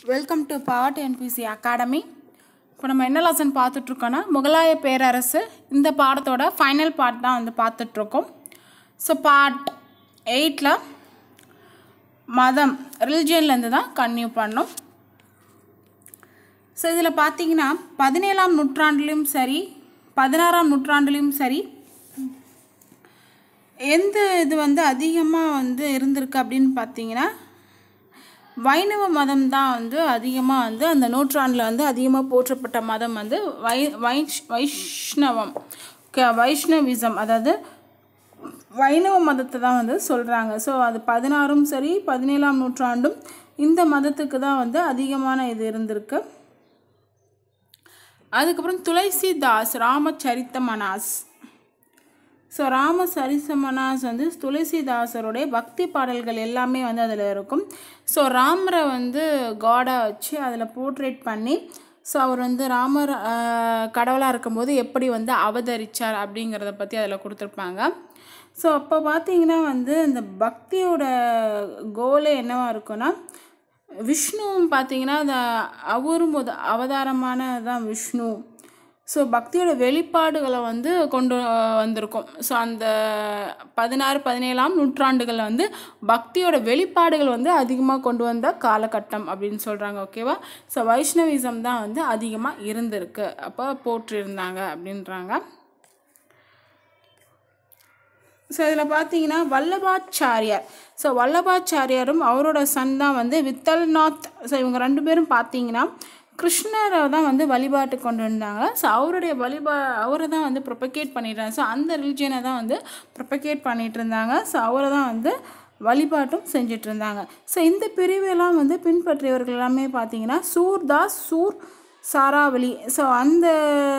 Welcome to power NPC academy இப்போ நம்ம என்ன லெசன் பார்த்துட்ருக்கோன்னா முகலாய பேரரசு இந்த பாடத்தோட ஃபைனல் பார்ட் தான் வந்து பார்த்துட்ருக்கோம் ஸோ பார்ட் எயிட்டில் மதம் ரிலிஜியன்லேருந்து தான் கன்டினியூ பண்ணோம் ஸோ இதில் பார்த்தீங்கன்னா பதினேழாம் நூற்றாண்டுலேயும் சரி பதினாறாம் நூற்றாண்டுலேயும் சரி எந்த இது வந்து அதிகமாக வந்து இருந்திருக்கு அப்படின்னு பார்த்தீங்கன்னா வைணவ மதம் தான் வந்து அதிகமாக வந்து அந்த நூற்றாண்டில் வந்து அதிகமாக போற்றப்பட்ட மதம் வந்து வை வைஷ் வைஷ்ணவம் க வைஷ்ணவிசம் அதாவது வைணவ மதத்தை தான் வந்து சொல்கிறாங்க ஸோ அது பதினாறும் சரி பதினேழாம் நூற்றாண்டும் இந்த மதத்துக்கு தான் வந்து அதிகமான இது இருந்திருக்கு அதுக்கப்புறம் துளசிதாஸ் ராமச்சரித்த மனாஸ் ஸோ ராம சரிசமனாஸ் வந்து துளசிதாசருடைய பக்தி பாடல்கள் எல்லாமே வந்து அதில் இருக்கும் ஸோ ராமரை வந்து காடாக வச்சு அதில் போர்ட்ரேட் பண்ணி ஸோ அவர் வந்து ராமர் கடவுளாக இருக்கும்போது எப்படி வந்து அவதரித்தார் அப்படிங்கிறத பற்றி அதில் கொடுத்துருப்பாங்க ஸோ அப்போ பார்த்தீங்கன்னா வந்து இந்த பக்தியோட கோலே என்னவாக இருக்குன்னா விஷ்ணுவும் பார்த்தீங்கன்னா அந்த அவரும் ஒரு அவதாரமான தான் விஷ்ணு ஸோ பக்தியோட வெளிப்பாடுகளை வந்து கொண்டு வந்திருக்கும் ஸோ அந்த பதினாறு பதினேழாம் நூற்றாண்டுகளில் வந்து பக்தியோட வெளிப்பாடுகள் வந்து அதிகமாக கொண்டு வந்த காலகட்டம் அப்படின்னு சொல்கிறாங்க ஓகேவா ஸோ வைஷ்ணவிசம் தான் வந்து அதிகமாக இருந்திருக்கு அப்போ போற்றிருந்தாங்க அப்படின்றாங்க ஸோ இதில் பார்த்தீங்கன்னா வல்லபாச்சாரியார் ஸோ வல்லபாச்சாரியாரும் அவரோட சன் தான் வந்து வித்தல்நாத் ஸோ இவங்க ரெண்டு பேரும் பார்த்தீங்கன்னா கிருஷ்ணரை தான் வந்து வழிபாட்டு கொண்டு வந்தாங்க ஸோ அவருடைய வழிபா அவரை தான் வந்து ப்ரொபகேட் பண்ணிடுறாங்க ஸோ அந்த ரிலிஜியனை தான் வந்து ப்ரொபகேட் பண்ணிகிட்டு இருந்தாங்க ஸோ அவரை தான் வந்து வழிபாட்டும் செஞ்சிட்டு இருந்தாங்க ஸோ இந்த பிரிவெல்லாம் வந்து பின்பற்றியவர்கள் எல்லாமே பார்த்தீங்கன்னா சூர்தாஸ் சூர் சாராவளி ஸோ அந்த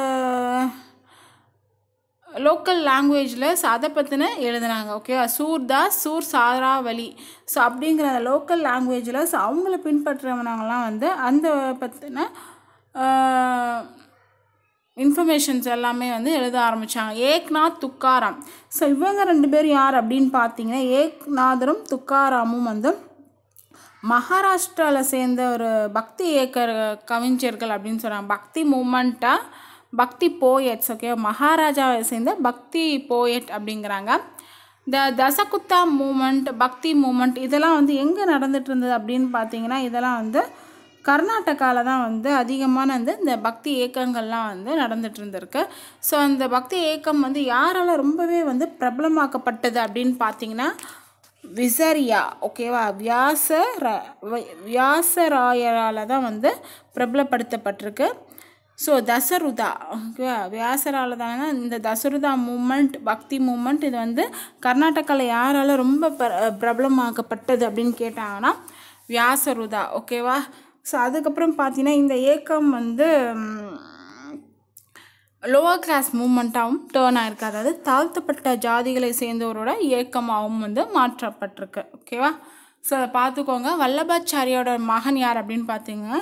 லோக்கல் லாங்குவேஜில் ஸோ அதை பற்றின எழுதுனாங்க ஓகேவா சூர்தாஸ் சூர் சாராவளி ஸோ அப்படிங்கிற லோக்கல் லாங்குவேஜில் ஸோ அவங்கள பின்பற்றுறவனங்களாம் வந்து அந்த பற்றின இன்ஃபர்மேஷன்ஸ் எல்லாமே வந்து எழுத ஆரம்பித்தாங்க ஏக்நாத் துக்காராம் ஸோ இவங்க ரெண்டு பேரும் யார் அப்படின்னு பார்த்தீங்கன்னா ஏக்நாதரும் துக்காராமும் வந்து மகாராஷ்டிராவில் சேர்ந்த ஒரு பக்தி இயக்கர் கவிஞர்கள் அப்படின்னு சொல்கிறாங்க பக்தி மூமெண்ட்டாக பக்தி போயட்ஸ் ஓகே மகாராஜாவை சேர்ந்த பக்தி போயட் அப்படிங்கிறாங்க இந்த தசகுத்தா மூமெண்ட் பக்தி மூமெண்ட் இதெல்லாம் வந்து எங்கே நடந்துட்டு இருந்தது அப்படின்னு பார்த்தீங்கன்னா இதெல்லாம் வந்து கர்நாடகாவில் தான் வந்து அதிகமான வந்து இந்த பக்தி இயக்கங்கள்லாம் வந்து நடந்துட்டு இருந்திருக்கு ஸோ அந்த பக்தி இயக்கம் வந்து யாரால் ரொம்பவே வந்து பிரபலமாக்கப்பட்டது அப்படின்னு பார்த்தீங்கன்னா விசரியா ஓகேவா வியாச வியாசராயரால் தான் வந்து பிரபலப்படுத்தப்பட்டிருக்கு ஸோ தசருதா ஓகேவா வியாசரால் தானே இந்த தசருதா மூமெண்ட் பக்தி மூமெண்ட் இது வந்து கர்நாடகாவில் யாரால் ரொம்ப பிரபலமாக்கப்பட்டது அப்படின்னு கேட்டாங்கன்னா வியாசருதா ஓகேவா ஸோ அதுக்கப்புறம் பார்த்தீங்கன்னா இந்த ஏக்கம் வந்து லோவர் கிளாஸ் மூமெண்ட்டாகவும் டேர்ன் ஆயிருக்கு அதாவது தாழ்த்தப்பட்ட ஜாதிகளை சேர்ந்தவரோட இயக்கமாகவும் வந்து மாற்றப்பட்டிருக்கு ஓகேவா ஸோ அதை பார்த்துக்கோங்க வல்லபாச்சாரியோட மகன் யார் அப்படின்னு பார்த்தீங்கன்னா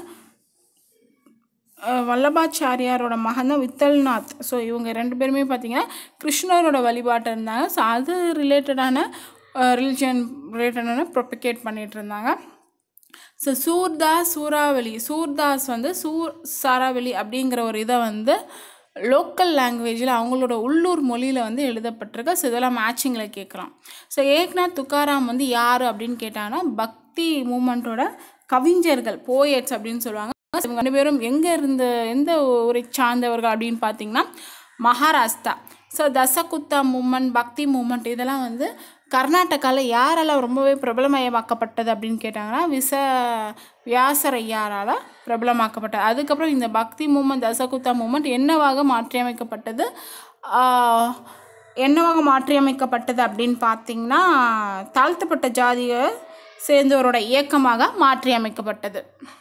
வல்லபாச்சாரியாரோட மகன் தான் வித்தல்நாத் ஸோ இவங்க ரெண்டு பேருமே பார்த்தீங்கன்னா கிருஷ்ணரோட வழிபாட்டு இருந்தாங்க ஸோ அது ரிலேட்டடான ரிலிஜியன் ரிலேட்டடான ப்ரொபிகேட் பண்ணிகிட்டு இருந்தாங்க ஸோ சூர்தாஸ் சூறாவளி சூர்தாஸ் வந்து சூர் சாராவளி அப்படிங்கிற ஒரு இதை வந்து லோக்கல் லாங்குவேஜில் அவங்களோட உள்ளூர் மொழியில் வந்து எழுதப்பட்டிருக்கு ஸோ இதெல்லாம் மேட்சிங்கில் கேட்குறோம் ஸோ ஏக்நாத் துக்காராம் வந்து யார் அப்படின்னு கேட்டாங்கன்னா பக்தி மூமெண்ட்டோட கவிஞர்கள் போயட்ஸ் அப்படின்னு சொல்லுவாங்க இவங்க ரெண்டு பேரும் எங்கே இருந்த எந்த ஊரை சார்ந்தவர்கள் அப்படின்னு பார்த்தீங்கன்னா Maharashtra so Dasakuta movement bhakti movement இதெல்லாம் வந்து கர்நாடகாவில் யாரால் ரொம்பவே பிரபலமயமாக்கப்பட்டது அப்படின்னு கேட்டாங்கன்னா விச வியாசரையாரால் பிரபலமாக்கப்பட்டது அதுக்கப்புறம் இந்த பக்தி மூமெண்ட் தசகுத்தா மூமெண்ட் என்னவாக மாற்றியமைக்கப்பட்டது என்னவாக மாற்றியமைக்கப்பட்டது அப்படின்னு பார்த்தீங்கன்னா தாழ்த்தப்பட்ட ஜாதியை சேர்ந்தவரோட இயக்கமாக மாற்றியமைக்கப்பட்டது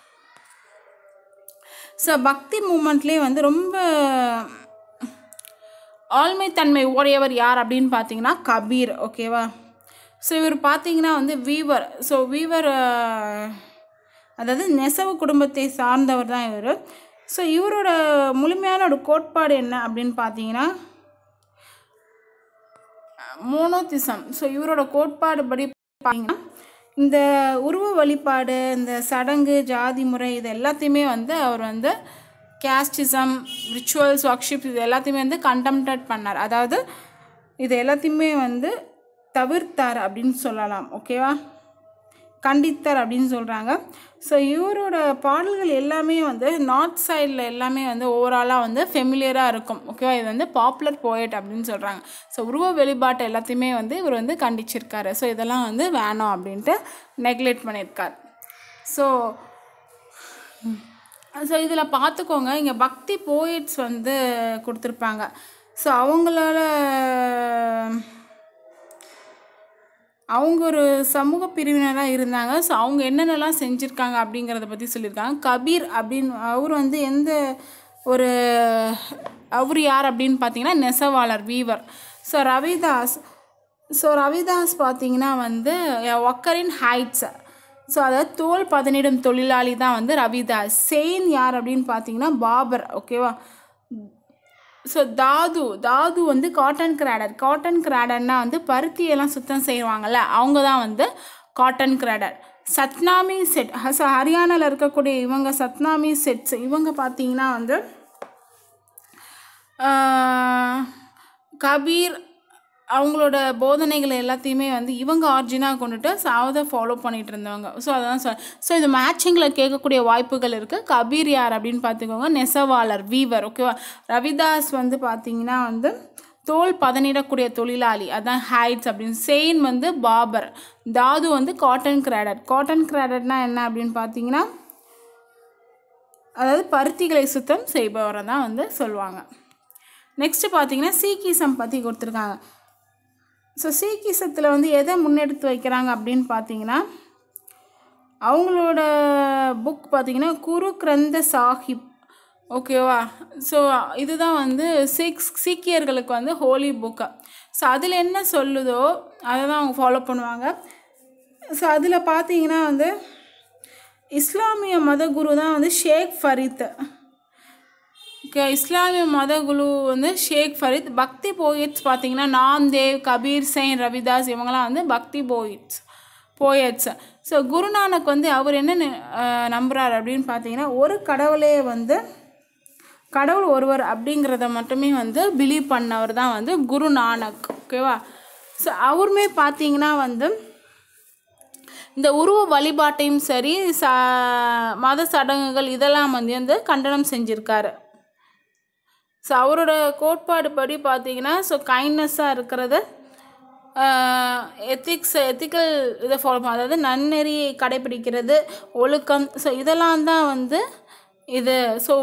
ஸோ பக்தி மூமெண்ட்லேயே வந்து ரொம்ப ஆழ்மைத்தன்மை உடையவர் யார் அப்படின்னு பார்த்தீங்கன்னா கபீர் ஓகேவா ஸோ இவர் பார்த்தீங்கன்னா வந்து வீவர் ஸோ வீவர் அதாவது நெசவு குடும்பத்தை சார்ந்தவர் தான் இவர் ஸோ இவரோட முழுமையான ஒரு கோட்பாடு என்ன அப்படின்னு பார்த்தீங்கன்னா மோனோதிசம் ஸோ இவரோட கோட்பாடு படி பார்த்தீங்கன்னா இந்த உருவ வழிபாடு இந்த சடங்கு ஜாதி முறை இது எல்லாத்தையுமே வந்து அவர் வந்து கேஸ்டிசம் ரிச்சுவல்ஸ் ஒர்க்ஷிப் இது எல்லாத்தையுமே வந்து கண்டம்டட் பண்ணார் அதாவது இது எல்லாத்தையுமே வந்து தவிர்த்தார் அப்படின்னு சொல்லலாம் ஓகேவா கண்டித்தார் அப்படின்னு சொல்கிறாங்க ஸோ இவரோட பாடல்கள் எல்லாமே வந்து நார்த் சைடில் எல்லாமே வந்து ஓவராலாக வந்து ஃபெமிலியராக இருக்கும் ஓகேவா இது வந்து பாப்புலர் போயட் அப்படின்னு சொல்கிறாங்க ஸோ உருவ வெளிப்பாட்டு எல்லாத்தையுமே வந்து இவர் வந்து கண்டிச்சிருக்காரு ஸோ இதெல்லாம் வந்து வேணாம் அப்படின்ட்டு நெக்லெக்ட் பண்ணியிருக்கார் ஸோ ஸோ இதில் பார்த்துக்கோங்க இங்கே பக்தி போயிட்ஸ் வந்து கொடுத்துருப்பாங்க ஸோ அவங்களால அவங்க ஒரு சமூக பிரிவினராக இருந்தாங்க ஸோ அவங்க என்னென்னலாம் செஞ்சுருக்காங்க அப்படிங்கிறத பற்றி சொல்லியிருக்காங்க கபீர் அப்படின்னு அவர் வந்து எந்த ஒரு அவர் யார் அப்படின்னு பார்த்தீங்கன்னா நெசவாளர் weaver so Ravidas so Ravidas பார்த்தீங்கன்னா வந்து ஒக்கரின் ஹைட்ஸ் ஸோ அதாவது தோல் பதனிடும் தொழிலாளி தான் வந்து ரவிதாஸ் செயின் யார் அப்படின்னு பார்த்தீங்கன்னா பாபர் ஓகேவா ஸோ தாது தாது வந்து காட்டன் கிராடர் காட்டன் கிராடர்னா வந்து பருத்தியெல்லாம் சுத்தம் செய்வாங்கள்ல அவங்க தான் வந்து காட்டன் கிராடர் சத்னாமி செட் ஸோ ஹரியானாவில் இருக்கக்கூடிய இவங்க சத்னாமி செட்ஸ் இவங்க பார்த்தீங்கன்னா வந்து ஆஹ், கபீர் அவங்களோட போதனைகள் எல்லாத்தையுமே வந்து இவங்க ஆர்ஜினாக கொண்டுட்டு ஸோ அதை ஃபாலோ பண்ணிட்டு இருந்தவங்க ஸோ அதான் சொ ஸோ இது மேட்சிங்கில் கேட்கக்கூடிய வாய்ப்புகள் இருக்குது கபீர் யார் அப்படின்னு பார்த்துக்கோங்க நெசவாளர் வீவர் ஓகேவா ரவிதாஸ் வந்து பார்த்தீங்கன்னா வந்து தோல் பதனிடக்கூடிய தொழிலாளி அதான் ஹைட்ஸ் அப்படின்னு செயின் வந்து பாபர் தாது வந்து காட்டன் கிராடர் காட்டன் கிராடர்னா என்ன அப்படின்னு பார்த்தீங்கன்னா அதாவது பருத்திகளை சுத்தம் செய்பவரை தான் வந்து சொல்லுவாங்க நெக்ஸ்ட்டு பார்த்தீங்கன்னா சீக்கிசம் பற்றி கொடுத்துருக்காங்க ஸோ சீக்கிசத்தில் வந்து எதை முன்னெடுத்து வைக்கிறாங்க அப்படின்னு பார்த்தீங்கன்னா அவங்களோட புக் பார்த்தீங்கன்னா குரு கிரந்த சாஹிப் ஓகேவா ஸோ இதுதான் வந்து சீக்ஸ் சீக்கியர்களுக்கு வந்து ஹோலி புக்கு ஸோ அதில் என்ன சொல்லுதோ அதை தான் அவங்க ஃபாலோ பண்ணுவாங்க ஸோ அதில் பார்த்தீங்கன்னா வந்து இஸ்லாமிய மதகுரு தான் வந்து ஷேக் ஃபரீத் ஓகே இஸ்லாமிய மதகுரு வந்து ஷேக் ஃபரீத் பக்தி போயிட்ஸ் பார்த்தீங்கன்னா நாம்தேவ் கபீர் செயின் ரவிதாஸ் இவங்கெல்லாம் வந்து பக்தி போயிட்ஸ் போயட்ஸ் ஸோ குருநானக் வந்து அவர் என்ன நி- அஹ் நம்புறார் அப்படின்னு பார்த்தீங்கன்னா ஒரு கடவுளே வந்து கடவுள் ஒருவர் அப்படிங்கிறத மட்டுமே வந்து பிலீவ் பண்ணவர் தான் வந்து குரு நானக் ஓகேவா ஸோ அவருமே பார்த்தீங்கன்னா வந்து இந்த உருவ வழிபாட்டையும் சரி ச மத சடங்குகள் இதெல்லாம் வந்து வந்து கண்டனம் செஞ்சுருக்காரு ஸோ அவரோட கோட்பாடு படி பார்த்தீங்கன்னா ஸோ கைண்ட்னஸ்ஸாக இருக்கிறது எத்திக்ஸ் எத்திக்கல் இதை ஃபாலோ அதாவது நன்னெறியை கடைபிடிக்கிறது ஒழுக்கம் ஸோ இதெல்லாம் தான் வந்து இது ஸோ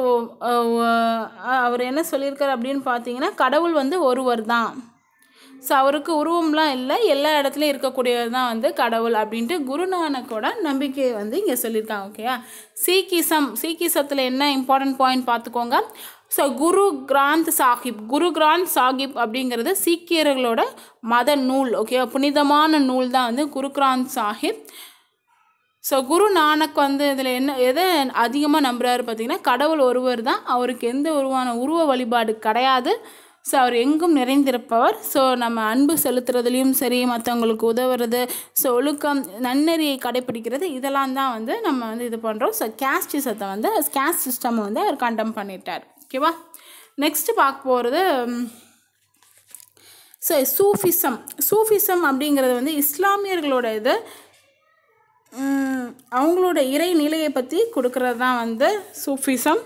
அவர் என்ன சொல்லியிருக்காரு அப்படின்னு பார்த்தீங்கன்னா கடவுள் வந்து ஒருவர் தான் ஸோ அவருக்கு உருவம்லாம் இல்லை எல்லா இடத்துலையும் இருக்கக்கூடியது தான் வந்து கடவுள் அப்படின்ட்டு குருநானக்கோட நம்பிக்கையை வந்து இங்கே சொல்லியிருக்காங்க ஓகேயா சீக்கிசம் சீக்கிசத்தில் என்ன இம்பார்ட்டன்ட் பாயிண்ட் பார்த்துக்கோங்க ஸோ குரு கிராந்த் சாஹிப் குரு கிராந்த் சாஹிப் அப்படிங்கிறது சீக்கியர்களோட மத நூல் ஓகேவா புனிதமான நூல் தான் வந்து குரு கிராந்த் சாஹிப் ஸோ குரு நானக் வந்து இதில் என்ன எதை அதிகமாக நம்புறாரு பார்த்தீங்கன்னா கடவுள் ஒருவர் தான் அவருக்கு எந்த உருவான உருவ வழிபாடு கிடையாது ஸோ அவர் எங்கும் நிறைந்திருப்பவர் ஸோ நம்ம அன்பு செலுத்துறதுலேயும் சரி மற்றவங்களுக்கு உதவுறது ஸோ ஒழுக்கம் நன்னெறியை கடைப்பிடிக்கிறது இதெல்லாம் தான் வந்து நம்ம வந்து இது பண்ணுறோம் ஸோ கேஸ்டிசத்தை வந்து கேஸ்ட் சிஸ்டம் வந்து அவர் கண்டம் பண்ணிட்டார் ஓகேவா நெக்ஸ்ட்டு பார்க்க போகிறது ஸோ சூஃபிசம் சூஃபிசம் அப்படிங்கிறது வந்து இஸ்லாமியர்களோட இது உம், அவங்களோட இறை நிலையை பற்றி கொடுக்கறது தான் வந்து சூஃபிசம்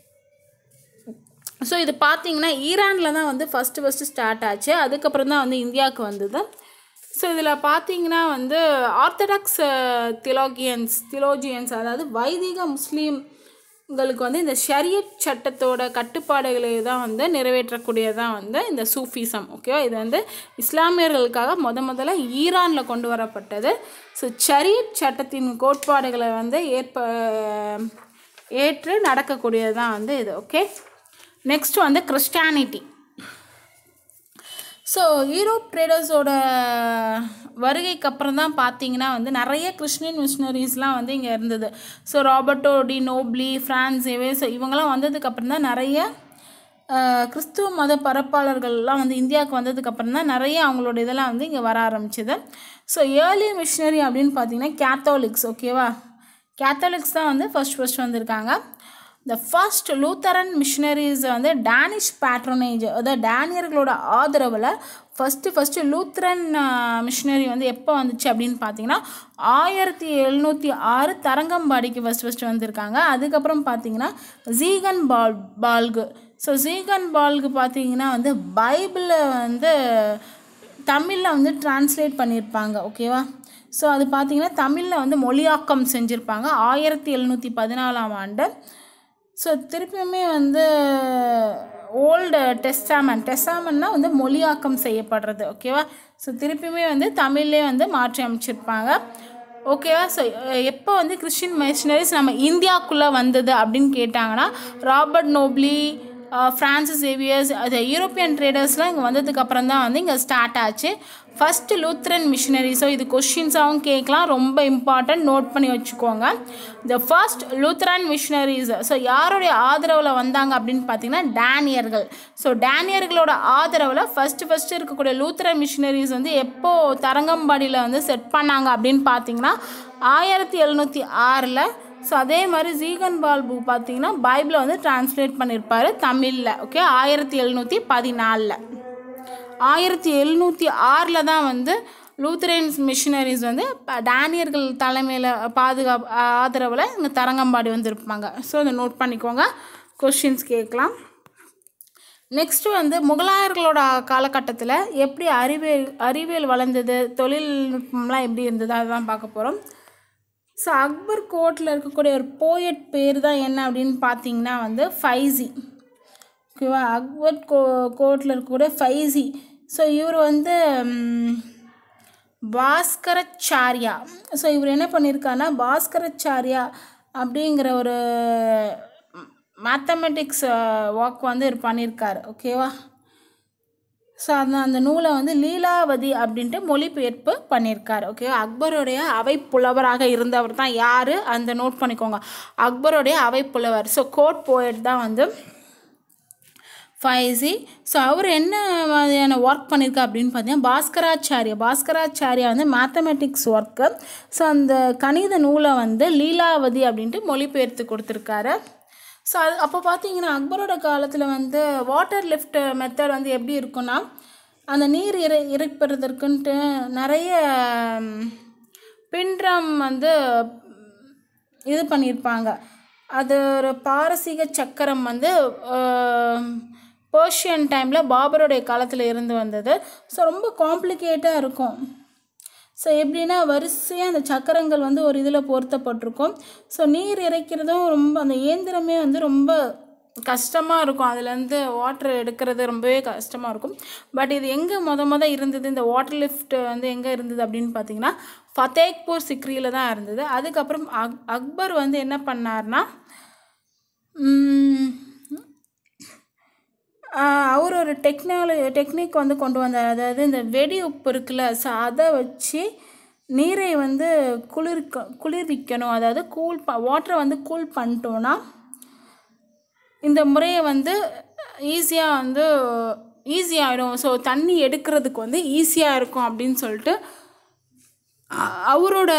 ஸோ இது பார்த்தீங்கன்னா ஈரானில் தான் வந்து ஃபஸ்ட்டு ஃபஸ்ட்டு ஸ்டார்ட் ஆச்சு அதுக்கப்புறம் தான் வந்து இந்தியாவுக்கு வந்தது ஸோ இதில் பார்த்தீங்கன்னா வந்து ஆர்த்தடாக்ஸ் திலோகியன்ஸ் திலோஜியன்ஸ் அதாவது வைதிக முஸ்லீம்களுக்கு வந்து இந்த ஷரியத் சட்டத்தோட கட்டுப்பாடுகளை தான் வந்து நிறைவேற்றக்கூடியதான் வந்து இந்த சூஃபிசம் ஓகேவா இது வந்து இஸ்லாமியர்களுக்காக முத முதல்ல ஈரானில் கொண்டு வரப்பட்டது ஸோ ஷரியத் சட்டத்தின் கோட்பாடுகளை வந்து ஏற்ப ஏற்று நடக்கக்கூடியது தான் வந்து இது ஓகே நெக்ஸ்ட் வந்து கிறிஸ்டானிட்டி ஸோ யூரோப் ட்ரேடர்ஸோட வருகைக்கு அப்புறம் தான் பார்த்தீங்கன்னா வந்து நிறைய கிறிஸ்டியன் மிஷினரிஸ்லாம் வந்து இங்கே இருந்தது ஸோ ராபர்ட்டோ டி நோப்லி ஃப்ரான்ஸ் இவே ஸோ இவங்கெல்லாம் வந்ததுக்கு அப்புறம் தான் நிறைய அஹ், கிறிஸ்துவ மத பரப்பாளர்கள்லாம் வந்து இந்தியாவுக்கு வந்ததுக்கு அப்புறம் தான் நிறைய அவங்களோட இதெல்லாம் வந்து இங்கே வர ஆரம்பிச்சுது ஸோ ஏர்லி மிஷினரி அப்படின்னு பார்த்தீங்கன்னா கேத்தோலிக்ஸ் ஓகேவா கேத்தோலிக்ஸ் தான் வந்து ஃபர்ஸ்ட் ஃபர்ஸ்ட் வந்திருக்காங்க த ஃபர்ஸ்ட் லூத்தரன் மிஷினரிஸ் வந்து டேனிஷ் பேட்ரோனேஜ் அதாவது டேனியர்களோட ஆதரவில் ஃபஸ்ட்டு ஃபஸ்ட்டு லூத்ரன் மிஷினரி வந்து எப்போ வந்துச்சு அப்படின்னு பார்த்தீங்கன்னா ஆயிரத்தி எழுநூற்றி ஆறு தரங்கம்பாடிக்கு ஃபஸ்ட் ஃபஸ்ட்டு வந்திருக்காங்க அதுக்கப்புறம் பார்த்தீங்கன்னா ஜீகன் பால் பால்கு ஸோ ஜீகன் பால்கு பார்த்தீங்கன்னா வந்து பைபிளை வந்து தமிழில் வந்து டிரான்ஸ்லேட் பண்ணியிருப்பாங்க ஓகேவா ஸோ அது பார்த்தீங்கன்னா தமிழில் வந்து மொழியாக்கம் செஞ்சுருப்பாங்க ஆயிரத்தி எழுநூற்றி பதினாலாம் ஆண்டு ஸோ திருப்பியுமே வந்து ஓல்டு டெஸ்டாமன் டெஸ்டாமன்னா வந்து மொழியாக்கம் செய்யப்படுறது ஓகேவா ஸோ திருப்பியுமே வந்து தமிழ்லேயே வந்து மாற்றி அமைச்சிருப்பாங்க ஓகேவா ஸோ எப்போ வந்து கிறிஸ்டின் மிஷினரிஸ் நம்ம இந்தியாவுக்குள்ளே வந்தது அப்படின்னு கேட்டாங்கன்னா ராபர்ட் நோப்லி ஃப்ரான்சிஸ் சேவியர்ஸ் அது யூரோப்பியன் ட்ரேடர்ஸ்லாம் இங்கே வந்ததுக்கு அப்புறம் தான் வந்து இங்கே ஸ்டார்ட் ஆச்சு ஃபஸ்ட்டு லூத்ரன் மிஷினரி ஸோ இது கொஷின்ஸாகவும் கேட்கலாம் ரொம்ப இம்பார்ட்டன்ட் நோட் பண்ணி வச்சுக்கோங்க the first Lutheran missionaries so யாருடைய ஆதரவில் வந்தாங்க அப்படின்னு பார்த்தீங்கன்னா டேனியர்கள் ஸோ டேனியர்களோட ஆதரவில் ஃபஸ்ட்டு ஃபஸ்ட்டு இருக்கக்கூடிய லூத்ரன் மிஷினரிஸ் வந்து எப்போ தரங்கம்பாடியில் வந்து செட் பண்ணாங்க அப்படின்னு பார்த்தீங்கன்னா ஆயிரத்தி எழுநூற்றி ஆறில் ஸோ அதே மாதிரி ஜீகன் பால்பு பார்த்தீங்கன்னா பைபிளை வந்து டிரான்ஸ்லேட் பண்ணியிருப்பாரு தமிழில் ஓகே ஆயிரத்தி எழுநூற்றி பதினாலில் ஆயிரத்தி எழுநூற்றி ஆறில் தான் வந்து லூத்தரன்ஸ் மிஷினரிஸ் வந்து ப- டேனியர்கள் தலைமையில் பாதுகாப்பு ஆதரவில் இங்கே தரங்கம்பாடி வந்திருப்பாங்க ஸோ அதை நோட் பண்ணிக்கோங்க கொஷின்ஸ் கேட்கலாம் நெக்ஸ்ட்டு வந்து முகலாயர்களோட காலகட்டத்தில் எப்படி அறிவியல் அறிவியல் வளர்ந்தது தொழில்நுட்பம்லாம் எப்படி இருந்தது அதுதான் பார்க்க போகிறோம் ஸோ அக்பர் கோர்ட்டில் இருக்கக்கூடிய ஒரு போயட் பேர் தான் என்ன அப்படின்னு பார்த்தீங்கன்னா வந்து ஃபைசி ஓகேவா அக்பர் கோ கோர்ட்டில் இருக்கக்கூடிய ஃபைசி ஸோ இவர் வந்து ம், பாஸ்கரச்சாரியா ஸோ இவர் என்ன பண்ணியிருக்காருன்னா பாஸ்கரச்சாரியா அப்படிங்கிற ஒரு மேத்தமெட்டிக்ஸ் ஒர்க் வந்து இவர் பண்ணியிருக்காரு ஓகேவா ஸோ அந்த அந்த நூலை வந்து லீலாவதி அப்படின்ட்டு மொழிபெயர்ப்பு பண்ணியிருக்காரு ஓகே அக்பருடைய அவை புலவராக இருந்தவர் தான் யார் அந்த நோட் பண்ணிக்கோங்க அக்பருடைய அவை புலவர் ஸோ கோட் போயட் தான் வந்து ஃபைசி ஸோ அவர் என்ன மாதிரியான ஒர்க் பண்ணியிருக்கா அப்படின்னு பார்த்தீங்கன்னா பாஸ்கராச்சாரியா பாஸ்கராச்சாரியா வந்து மேத்தமெட்டிக்ஸ் ஒர்க்கு ஸோ அந்த கணித நூலை வந்து லீலாவதி அப்படின்ட்டு மொழிபெயர்த்து கொடுத்துருக்காரு ஸோ அது அப்போ பார்த்தீங்கன்னா அக்பரோட காலத்தில் வந்து வாட்டர் லிஃப்ட் மெத்தட் வந்து எப்படி இருக்குன்னா அந்த நீர் இறை இறைப்பதற்குன்ட்டு நிறைய ம், பின்றம் வந்து இது பண்ணியிருப்பாங்க அது ஒரு பாரசீக சக்கரம் வந்து பர்ஷியன் டைமில் பாபருடைய காலத்தில் இருந்து வந்தது ஸோ ரொம்ப காம்ப்ளிகேட்டாக இருக்கும் ஸோ எப்படின்னா வரிசையாக அந்த சக்கரங்கள் வந்து ஒரு இதில் பொருத்தப்பட்டிருக்கும் ஸோ நீர் இறைக்கிறதும் ரொம்ப அந்த இயந்திரமே வந்து ரொம்ப கஷ்டமாக இருக்கும் அதுலேருந்து வாட்டர் எடுக்கிறது ரொம்பவே கஷ்டமாக இருக்கும் பட் இது எங்கே மொத மொத இருந்தது இந்த வாட்டர் லிஃப்ட் வந்து எங்கே இருந்தது அப்படின்னு பார்த்தீங்கன்னா ஃபத்தேக்பூர் சிக்ரியில் தான் இருந்தது அதுக்கப்புறம் அக் அக்பர் வந்து என்ன பண்ணார்னா உம், ஆஹ் அவர் ஒரு டெக்னாலஜி டெக்னிக் வந்து கொண்டு வந்தார் அதாவது இந்த வெடி உப்பு இருக்குல்ல ஸோ அதை வச்சு நீரை வந்து குளிர்க்க குளிர்விக்கணும் அதாவது கூல் ப வாட்டரை வந்து கூல் பண்ணிட்டோன்னா இந்த முறையை வந்து ஈஸியாக வந்து ஈஸியாகிடும் ஸோ தண்ணி எடுக்கிறதுக்கு வந்து ஈஸியாக இருக்கும் அப்படின்னு சொல்லிட்டு அ- அவரோட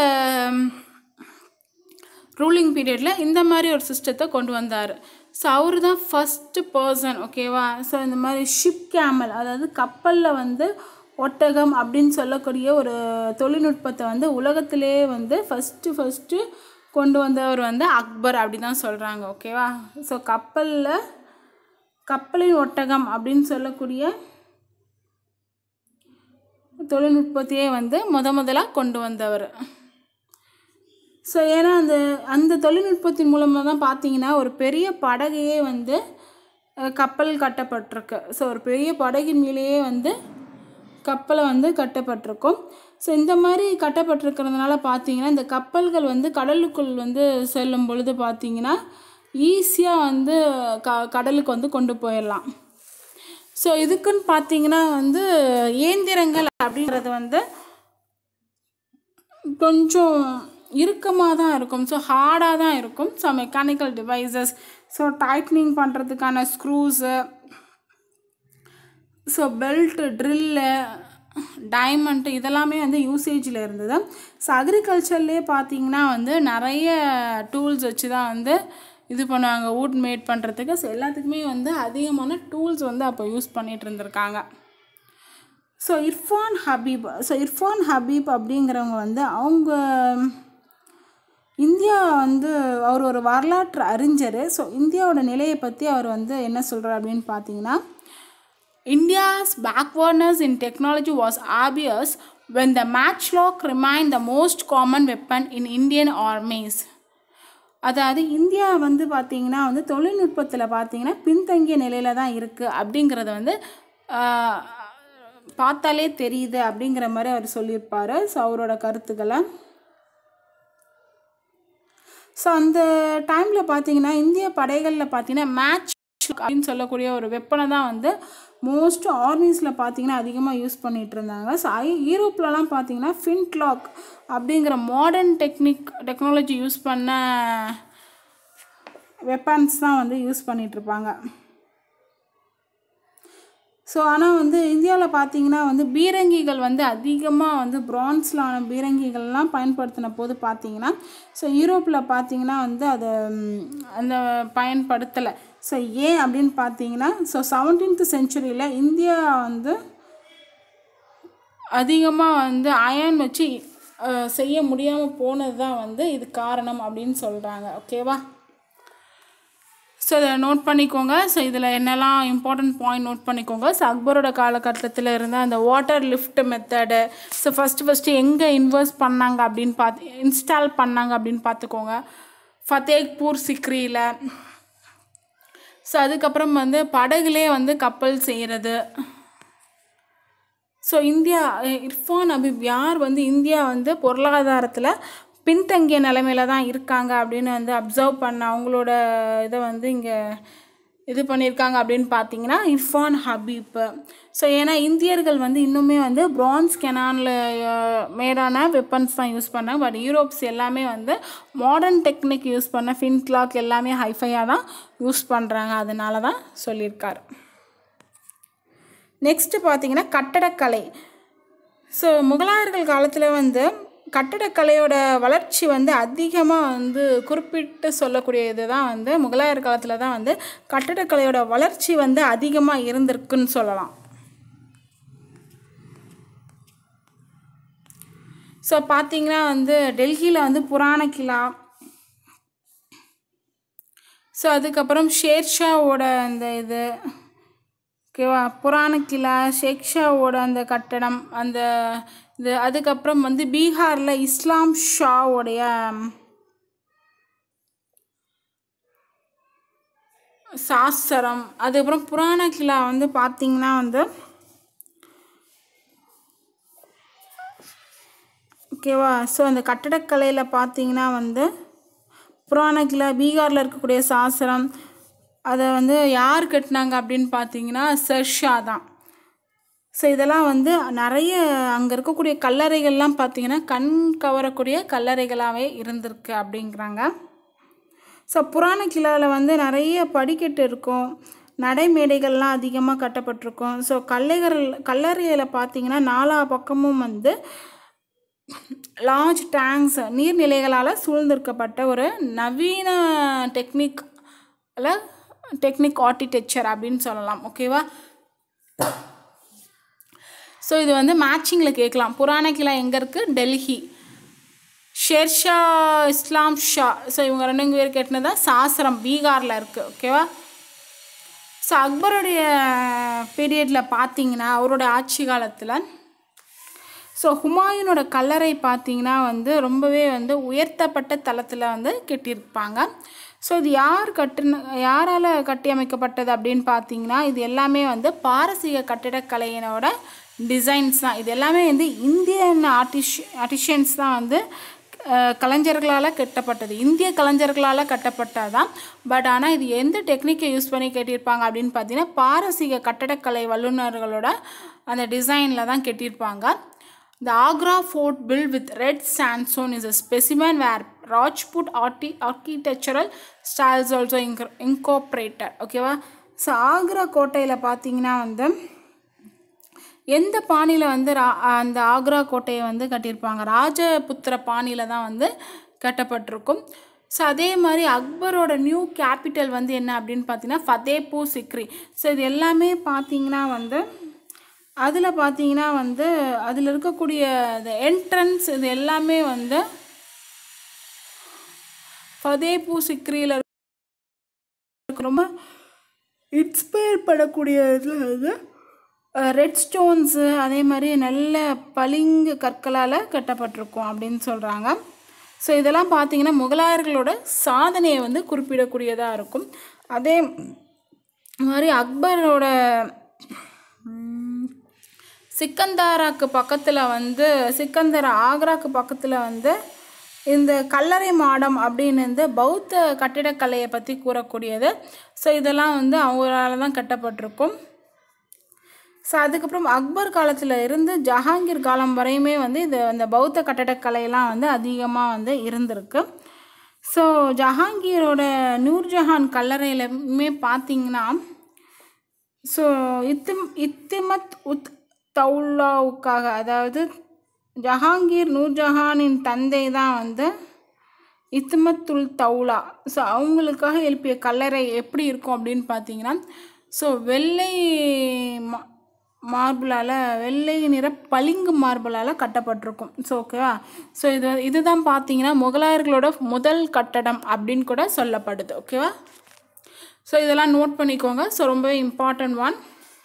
ரூலிங் பீரியடில் இந்த மாதிரி ஒரு சிஸ்டத்தை கொண்டு வந்தார் ஸோ அவர் தான் ஃபஸ்ட்டு பர்சன் ஓகேவா ஸோ இந்த மாதிரி ஷிப் கேமல் அதாவது கப்பலில் வந்து ஒட்டகம் அப்படின்னு சொல்லக்கூடிய ஒரு தொழில்நுட்பத்தை வந்து உலகத்திலே வந்து ஃபஸ்ட்டு ஃபஸ்ட்டு கொண்டு வந்தவர் வந்து அக்பர் அப்படி தான் சொல்கிறாங்க ஓகேவா ஸோ கப்பலில் கப்பலின் ஒட்டகம் அப்படின்னு சொல்லக்கூடிய தொழில்நுட்பத்தையே வந்து முத முதலாக கொண்டு வந்தவர் ஸோ ஏன்னா அந்த அந்த தொழில்நுட்பத்தின் மூலமாக தான் பார்த்தீங்கன்னா ஒரு பெரிய படகையே வந்து அஹ், கப்பல் கட்டப்பட்டிருக்கு ஸோ ஒரு பெரிய படகின் மேலேயே வந்து கப்பலை வந்து கட்டப்பட்டிருக்கும் ஸோ இந்த மாதிரி கட்டப்பட்டிருக்கிறதுனால பார்த்தீங்கன்னா இந்த கப்பல்கள் வந்து கடலுக்குள் வந்து செல்லும் பொழுது பார்த்தீங்கன்னா ஈஸியாக வந்து க கடலுக்கு வந்து கொண்டு போயிடலாம் ஸோ இதுக்குன்னு பார்த்தீங்கன்னா வந்து இயந்திரங்கள் அப்படின்றது வந்து கொஞ்சம் இறுக்கமாக தான் இருக்கும் ஸோ ஹார்டாக தான் இருக்கும் so mechanical devices so tightening பண்ணுறதுக்கான screws so belt drill diamond இதெல்லாமே வந்து யூசேஜில் இருந்தது ஸோ அக்ரிகல்ச்சர்லேயே பார்த்தீங்கன்னா வந்து நிறைய டூல்ஸ் வச்சு தான் வந்து இது பண்ணுவாங்க wood மேட் பண்ணுறதுக்கு ஸோ எல்லாத்துக்குமே வந்து அதிகமான டூல்ஸ் வந்து அப்போ யூஸ் பண்ணிகிட்டு இருந்திருக்காங்க ஸோ இர்ஃபான் ஹபீப் ஸோ இர்ஃபான் ஹபீப் அப்படிங்கிறவங்க வந்து அவங்க இந்தியா வந்து அவர் ஒரு வரலாற்று அறிஞர் ஸோ இந்தியாவோட நிலையை பற்றி அவர் வந்து என்ன சொல்கிறார் அப்படின்னு பார்த்தீங்கன்னா India's backwardness in technology was obvious when the matchlock remained the most common weapon in Indian armies. அதாவது இந்தியா வந்து பார்த்தீங்கன்னா வந்து தொழில்நுட்பத்தில் பார்த்தீங்கன்னா பின்தங்கிய நிலையில தான் இருக்குது அப்படிங்கிறத வந்து ஆஹ், பார்த்தாலே தெரியுது அப்படிங்கிற மாதிரி அவர் சொல்லியிருப்பார் ஸோ அவரோட கருத்துக்களை ஸோ அந்த டைமில் பார்த்தீங்கன்னா இந்திய படைகளில் பார்த்தீங்கன்னா மேட்ச் அப்படின்னு சொல்லக்கூடிய ஒரு வெப்பனை தான் வந்து மோஸ்ட் ஆர்மிஸில் பார்த்தீங்கன்னா அதிகமாக யூஸ் பண்ணிகிட்டு இருந்தாங்க ஸோ ஐ யூரோப்லலாம் பார்த்தீங்கன்னா ஃபின்க்லாக் அப்படிங்கிற மாடர்ன் டெக்னிக் டெக்னாலஜி யூஸ் பண்ண வெப்பன்ஸ் தான் வந்து யூஸ் பண்ணிகிட்ருப்பாங்க ஸோ ஆனால் வந்து இந்தியாவில் பார்த்தீங்கன்னா வந்து பீரங்கிகள் வந்து அதிகமாக வந்து பிரான்ஸ்லான பீரங்கிகள்லாம் பயன்படுத்தின போது பார்த்தீங்கன்னா ஸோ யூரோப்பில் பார்த்தீங்கன்னா வந்து அதை ம், அந்த பயன்படுத்தலை ஸோ ஏன் அப்படின்னு பார்த்தீங்கன்னா ஸோ செவன்டீன்த் செஞ்சுரியில் இந்தியா வந்து அதிகமாக வந்து அயன் வச்சு அஹ், செய்ய முடியாமல் போனது தான் வந்து இது காரணம் அப்படின்னு சொல்கிறாங்க ஓகேவா ஸோ இதை நோட் பண்ணிக்கோங்க ஸோ இதில் என்னெல்லாம் இம்பார்ட்டன்ட் பாயிண்ட் நோட் பண்ணிக்கோங்க ஸோ அக்பரோட காலகட்டத்தில் இருந்த அந்த water lift method so first first எங்கே இன்வெஸ்ட் பண்ணாங்க அப்படின்னு பார்த்து இன்ஸ்டால் பண்ணாங்க அப்படின்னு பார்த்துக்கோங்க ஃபத்தேக்பூர் சிக்ரியில் ஸோ அதுக்கப்புறம் வந்து படகுலே வந்து கப்பல் செய்கிறது ஸோ இந்தியா அஹ் இர்ஃபான் அபிப் யார் வந்து இந்தியா வந்து பொருளாதாரத்தில் பின்தங்கிய நிலைமையில தான் இருக்காங்க அப்படின்னு வந்து அப்சர்வ் பண்ண அவங்களோட இதை வந்து இங்கே இது பண்ணியிருக்காங்க அப்படின்னு பார்த்தீங்கன்னா இர்ஃபான் ஹபீப் ஸோ ஏன்னா இந்தியர்கள் வந்து இன்னுமே வந்து பிரான்ஸ் கெனானில் மேடான வெப்பன்ஸ் தான் யூஸ் பண்ணாங்க பட் யூரோப்ஸ் எல்லாமே வந்து மாடர்ன் டெக்னிக் யூஸ் பண்ண ஃபின் கிளாக் எல்லாமே ஹைஃபையாக தான் யூஸ் பண்ணுறாங்க அதனால தான் சொல்லியிருக்காரு நெக்ஸ்ட்டு பார்த்தீங்கன்னா கட்டடக்கலை ஸோ முகலாயர்கள் காலத்தில் வந்து கட்டடக்கலையோட வளர்ச்சி வந்து அதிகமாக வந்து குறிப்பிட்டு சொல்லக்கூடிய இதுதான் வந்து முகலாயர் காலத்தில் தான் வந்து கட்டடக்கலையோட வளர்ச்சி வந்து அதிகமாக இருந்திருக்குன்னு சொல்லலாம் ஸோ பார்த்தீங்கன்னா வந்து டெல்லியில் வந்து புராண கிலா ஸோ அதுக்கப்புறம் ஷேர்ஷாவோட அந்த இது ஓகேவா புராண கிலா ஷேக்ஷாவோட அந்த கட்டடம் அந்த இது அதுக்கப்புறம் வந்து பீகாரில் இஸ்லாம் ஷாவோடைய சாஸ்திரம் அதுக்கப்புறம் புராண கிலா வந்து பார்த்தீங்கன்னா வந்து ஓகேவா ஸோ அந்த கட்டடக்கலையில் பார்த்தீங்கன்னா வந்து புராண கிலா பீகாரில் இருக்கக்கூடிய சாஸ்திரம் அதை வந்து யார் கட்டினாங்க அப்படின்னு பார்த்தீங்கன்னா சர்ஷா தான் ஸோ இதெல்லாம் வந்து நிறைய அங்கே இருக்கக்கூடிய கல்லறைகள்லாம் பார்த்தீங்கன்னா கண் கவரக்கூடிய கல்லறைகளாகவே இருந்திருக்கு அப்படிங்கிறாங்க ஸோ புராண கிலாவில் வந்து நிறைய படிக்கட்டு இருக்கும் நடைமேடைகள்லாம் அதிகமாக கட்டப்பட்டிருக்கும் ஸோ கல்லைகள் கல்லறையில் பார்த்தீங்கன்னா நாலா பக்கமும் வந்து லார்ஜ் டேங்க்ஸ் நீர்நிலைகளால் சூழ்ந்திருக்கப்பட்ட ஒரு நவீன டெக்னிக்கில் டெக்னிக் ஆர்கிடெக்சர் அப்படின்னு சொல்லலாம் ஓகேவா ஸோ இது வந்து மேட்சிங்கில் கேட்கலாம் புராண கிலா எங்கே இருக்குது டெல்லி ஷேர்ஷா இஸ்லாம் ஷா ஸோ இவங்க ரெண்டு பேர் கேட்டினது தான் சாஸ்திரம் பீகாரில் இருக்குது ஓகேவா ஸோ அக்பருடைய பீரியடில் பார்த்தீங்கன்னா அவரோட ஆட்சி காலத்தில் ஸோ ஹுமாயூனோட கல்லறை பார்த்தீங்கன்னா வந்து ரொம்பவே வந்து உயர்த்தப்பட்ட தளத்தில் வந்து கட்டியிருப்பாங்க ஸோ இது யார் கட்டுன யாரால் கட்டியமைக்கப்பட்டது அப்படின்னு பார்த்தீங்கன்னா இது எல்லாமே வந்து பாரசீக கட்டிடக்கலையினோட டிசைன்ஸ் தான் இது எல்லாமே வந்து இந்தியன் ஆர்டிஷ் ஆர்டிஷியன்ஸ் தான் வந்து அஹ், கலைஞர்களால் கட்டப்பட்டது இந்திய கலைஞர்களால் கட்டப்பட்டது தான் பட் ஆனால் இது எந்த டெக்னிக்கை யூஸ் பண்ணி கட்டியிருப்பாங்க அப்படின்னு பார்த்தீங்கன்னா பாரசீக கட்டடக்கலை வல்லுநர்களோட அந்த டிசைனில் தான் கட்டியிருப்பாங்க The Agra fort built with red sandstone is a specimen where Rajput arti- architectural styles also inc- incorporated. ஓகேவா ஸோ ஆக்ரா கோட்டையில் பார்த்தீங்கன்னா வந்து எந்த பாணியில் வந்து ரா அந்த ஆக்ரா கோட்டையை வந்து கட்டியிருப்பாங்க ராஜபுத்திர பாணியில் தான் வந்து கட்டப்பட்டிருக்கும் ஸோ அதே மாதிரி அக்பரோட நியூ கேபிட்டல் வந்து என்ன அப்படின்னு பார்த்தீங்கன்னா ஃபதேபூர் சிக்ரி ஸோ இது எல்லாமே பார்த்தீங்கன்னா வந்து அதில் பார்த்தீங்கன்னா வந்து அதில் இருக்கக்கூடிய இந்த என்ட்ரன்ஸ் இது எல்லாமே வந்து ஃபதேபூர் சிக்ரியில் ரொம்ப இன்ஸ்பயர் பண்ணக்கூடிய இதில் வந்து ரெட் ஸ்டோன்ஸு அதே மாதிரி நல்ல பளிங்கு கற்களால் கட்டப்பட்டிருக்கும் அப்படின்னு சொல்கிறாங்க ஸோ இதெல்லாம் பார்த்தீங்கன்னா முகலாயர்களோட சாதனையை வந்து குறிப்பிடக்கூடியதாக இருக்கும் அதே மாதிரி அக்பரோட ம், சிக்கந்தாராக்கு பக்கத்தில் வந்து சிக்கந்தரா ஆக்ராக்கு பக்கத்தில் வந்து இந்த கல்லறை மாடம் அப்படின்னு இந்த பௌத்த கட்டிடக்கலையை பற்றி கூறக்கூடியது ஸோ இதெல்லாம் வந்து அவங்களால தான் கட்டப்பட்டிருக்கும் ஸோ அதுக்கப்புறம் அக்பர் காலத்தில் இருந்து ஜஹாங்கீர் காலம் வரையுமே வந்து இது அந்த பௌத்த கட்டடக்கலையெல்லாம் வந்து அதிகமாக வந்து இருந்திருக்கு ஸோ ஜஹாங்கீரோட நூர்ஜஹான் கல்லறையிலுமே பார்த்தீங்கன்னா ஸோ இத்திம் இத்திமத் உத் தௌலாவுக்காக அதாவது ஜஹாங்கீர் நூர்ஜஹானின் தந்தை தான் வந்து இத்மத்துல் தௌலா ஸோ அவங்களுக்காக எழுப்பிய கல்லறை எப்படி இருக்கும் அப்படின்னு பார்த்தீங்கன்னா ஸோ வெள்ளை மா மார்பிளால் வெள்ளை நிற பளிங்கு மார்பிளால் கட்டப்பட்டிருக்கும் ஸோ ஓகேவா ஸோ இது இதுதான் பார்த்தீங்கன்னா முகலாயர்களோட முதல் கட்டடம் அப்படின்னு கூட சொல்லப்படுது ஓகேவா ஸோ இதெல்லாம் நோட் பண்ணிக்கோங்க ஸோ ரொம்பவே important one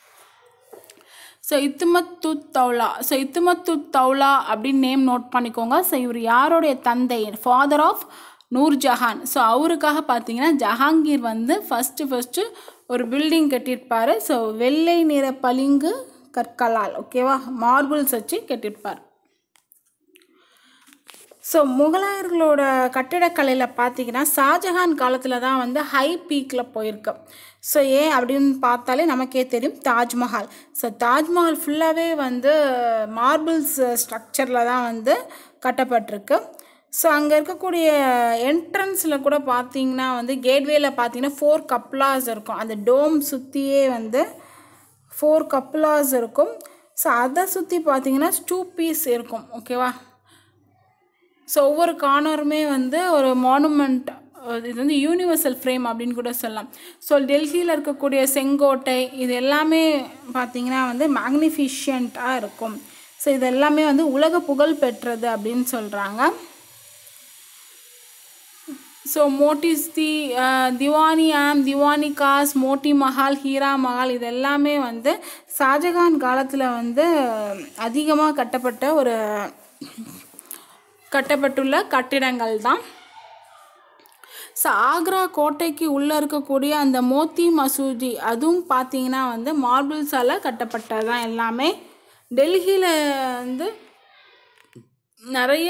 so Itimad Daula so Itimad Daula அப்படின்னு நேம் நோட் பண்ணிக்கோங்க ஸோ இவர் யாருடைய தந்தை ஃபாதர் ஆஃப் நூர்ஜஹான் ஸோ அவருக்காக பார்த்தீங்கன்னா ஜஹாங்கீர் வந்து ஃபஸ்ட்டு ஃபஸ்ட்டு ஒரு பில்டிங் கட்டியிருப்பார் ஸோ வெள்ளை நிற பளிங்கு கற்களால் ஓகேவா மார்பிள்ஸ் வச்சு கட்டியிருப்பார் ஸோ முகலாயர்களோட கட்டிடக்கலையில் பார்த்தீங்கன்னா ஷாஜஹான் காலத்தில் தான் வந்து ஹை பீக்கில் போயிருக்கு ஸோ ஏன் அப்படின்னு பார்த்தாலே நமக்கே தெரியும் தாஜ்மஹால் ஸோ தாஜ்மஹால் ஃபுல்லாகவே வந்து மார்பிள்ஸ் ஸ்ட்ரக்சரில் தான் வந்து கட்டப்பட்டிருக்கு ஸோ அங்கே இருக்கக்கூடிய என்ட்ரன்ஸில் கூட பார்த்தீங்கன்னா வந்து கேட்வேல பார்த்தீங்கன்னா ஃபோர் கப்லாஸ் இருக்கும் அந்த டோம் சுற்றியே வந்து ஃபோர் கப்லாஸ் இருக்கும் ஸோ அதை சுற்றி பார்த்தீங்கன்னா டூ பீஸ் இருக்கும் ஓகேவா ஸோ ஒவ்வொரு கார்னருமே வந்து ஒரு மானுமெண்ட் இது வந்து யூனிவர்சல் ஃப்ரேம் அப்படின்னு கூட சொல்லலாம் ஸோ டெல்லியில் இருக்கக்கூடிய செங்கோட்டை இது எல்லாமே பார்த்தீங்கன்னா வந்து மேக்னிஃபிஷியண்ட்டாக இருக்கும் ஸோ இது எல்லாமே வந்து உலக புகழ் பெற்றது அப்படின்னு சொல்கிறாங்க ஸோ மோட்டிஸ் தி திவானி ஆம் திவானி காஸ் மோட்டி மஹால் ஹீரா மஹால் இது எல்லாமே வந்து ஷாஜகான் காலத்தில் வந்து அதிகமாக கட்டப்பட்ட ஒரு கட்டப்பட்டுள்ள கட்டிடங்கள் தான் ஸோ ஆக்ரா கோட்டைக்கு உள்ளே இருக்கக்கூடிய அந்த மோத்தி மசூதி அதுவும் பார்த்தீங்கன்னா வந்து மார்பிள்ஸால் கட்டப்பட்டது தான் எல்லாமே டெல்லியில் வந்து நிறைய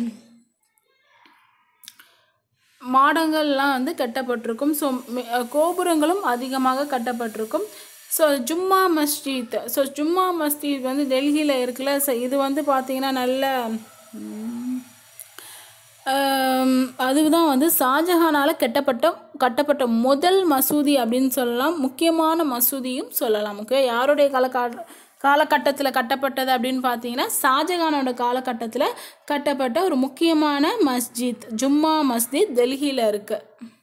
மாடங்கள்லாம் வந்து கட்டப்பட்டிருக்கும் ஸோ கோபுரங்களும் அதிகமாக கட்டப்பட்டிருக்கும் ஸோ ஜும்மா மஸ்ஜித் ஸோ ஜும்மா மஸ்ஜித் வந்து டெல்லியில் இருக்குல்ல ஸோ இது வந்து பார்த்திங்கன்னா நல்ல ம், ஆம், அதுதான் வந்து ஷாஜஹானால் கட்டப்பட்ட கட்டப்பட்ட முதல் மசூதி அப்படின்னு சொல்லலாம் முக்கியமான மசூதியும் சொல்லலாம் ஓகே யாருடைய காலகா காலகட்டத்தில் கட்டப்பட்டது அப்படின்னு பார்த்தீங்கன்னா ஷாஜஹானோட காலகட்டத்தில் கட்டப்பட்ட ஒரு முக்கியமான மஸ்ஜித் ஜும்மா மஸ்ஜித் டெல்லியில் இருக்கு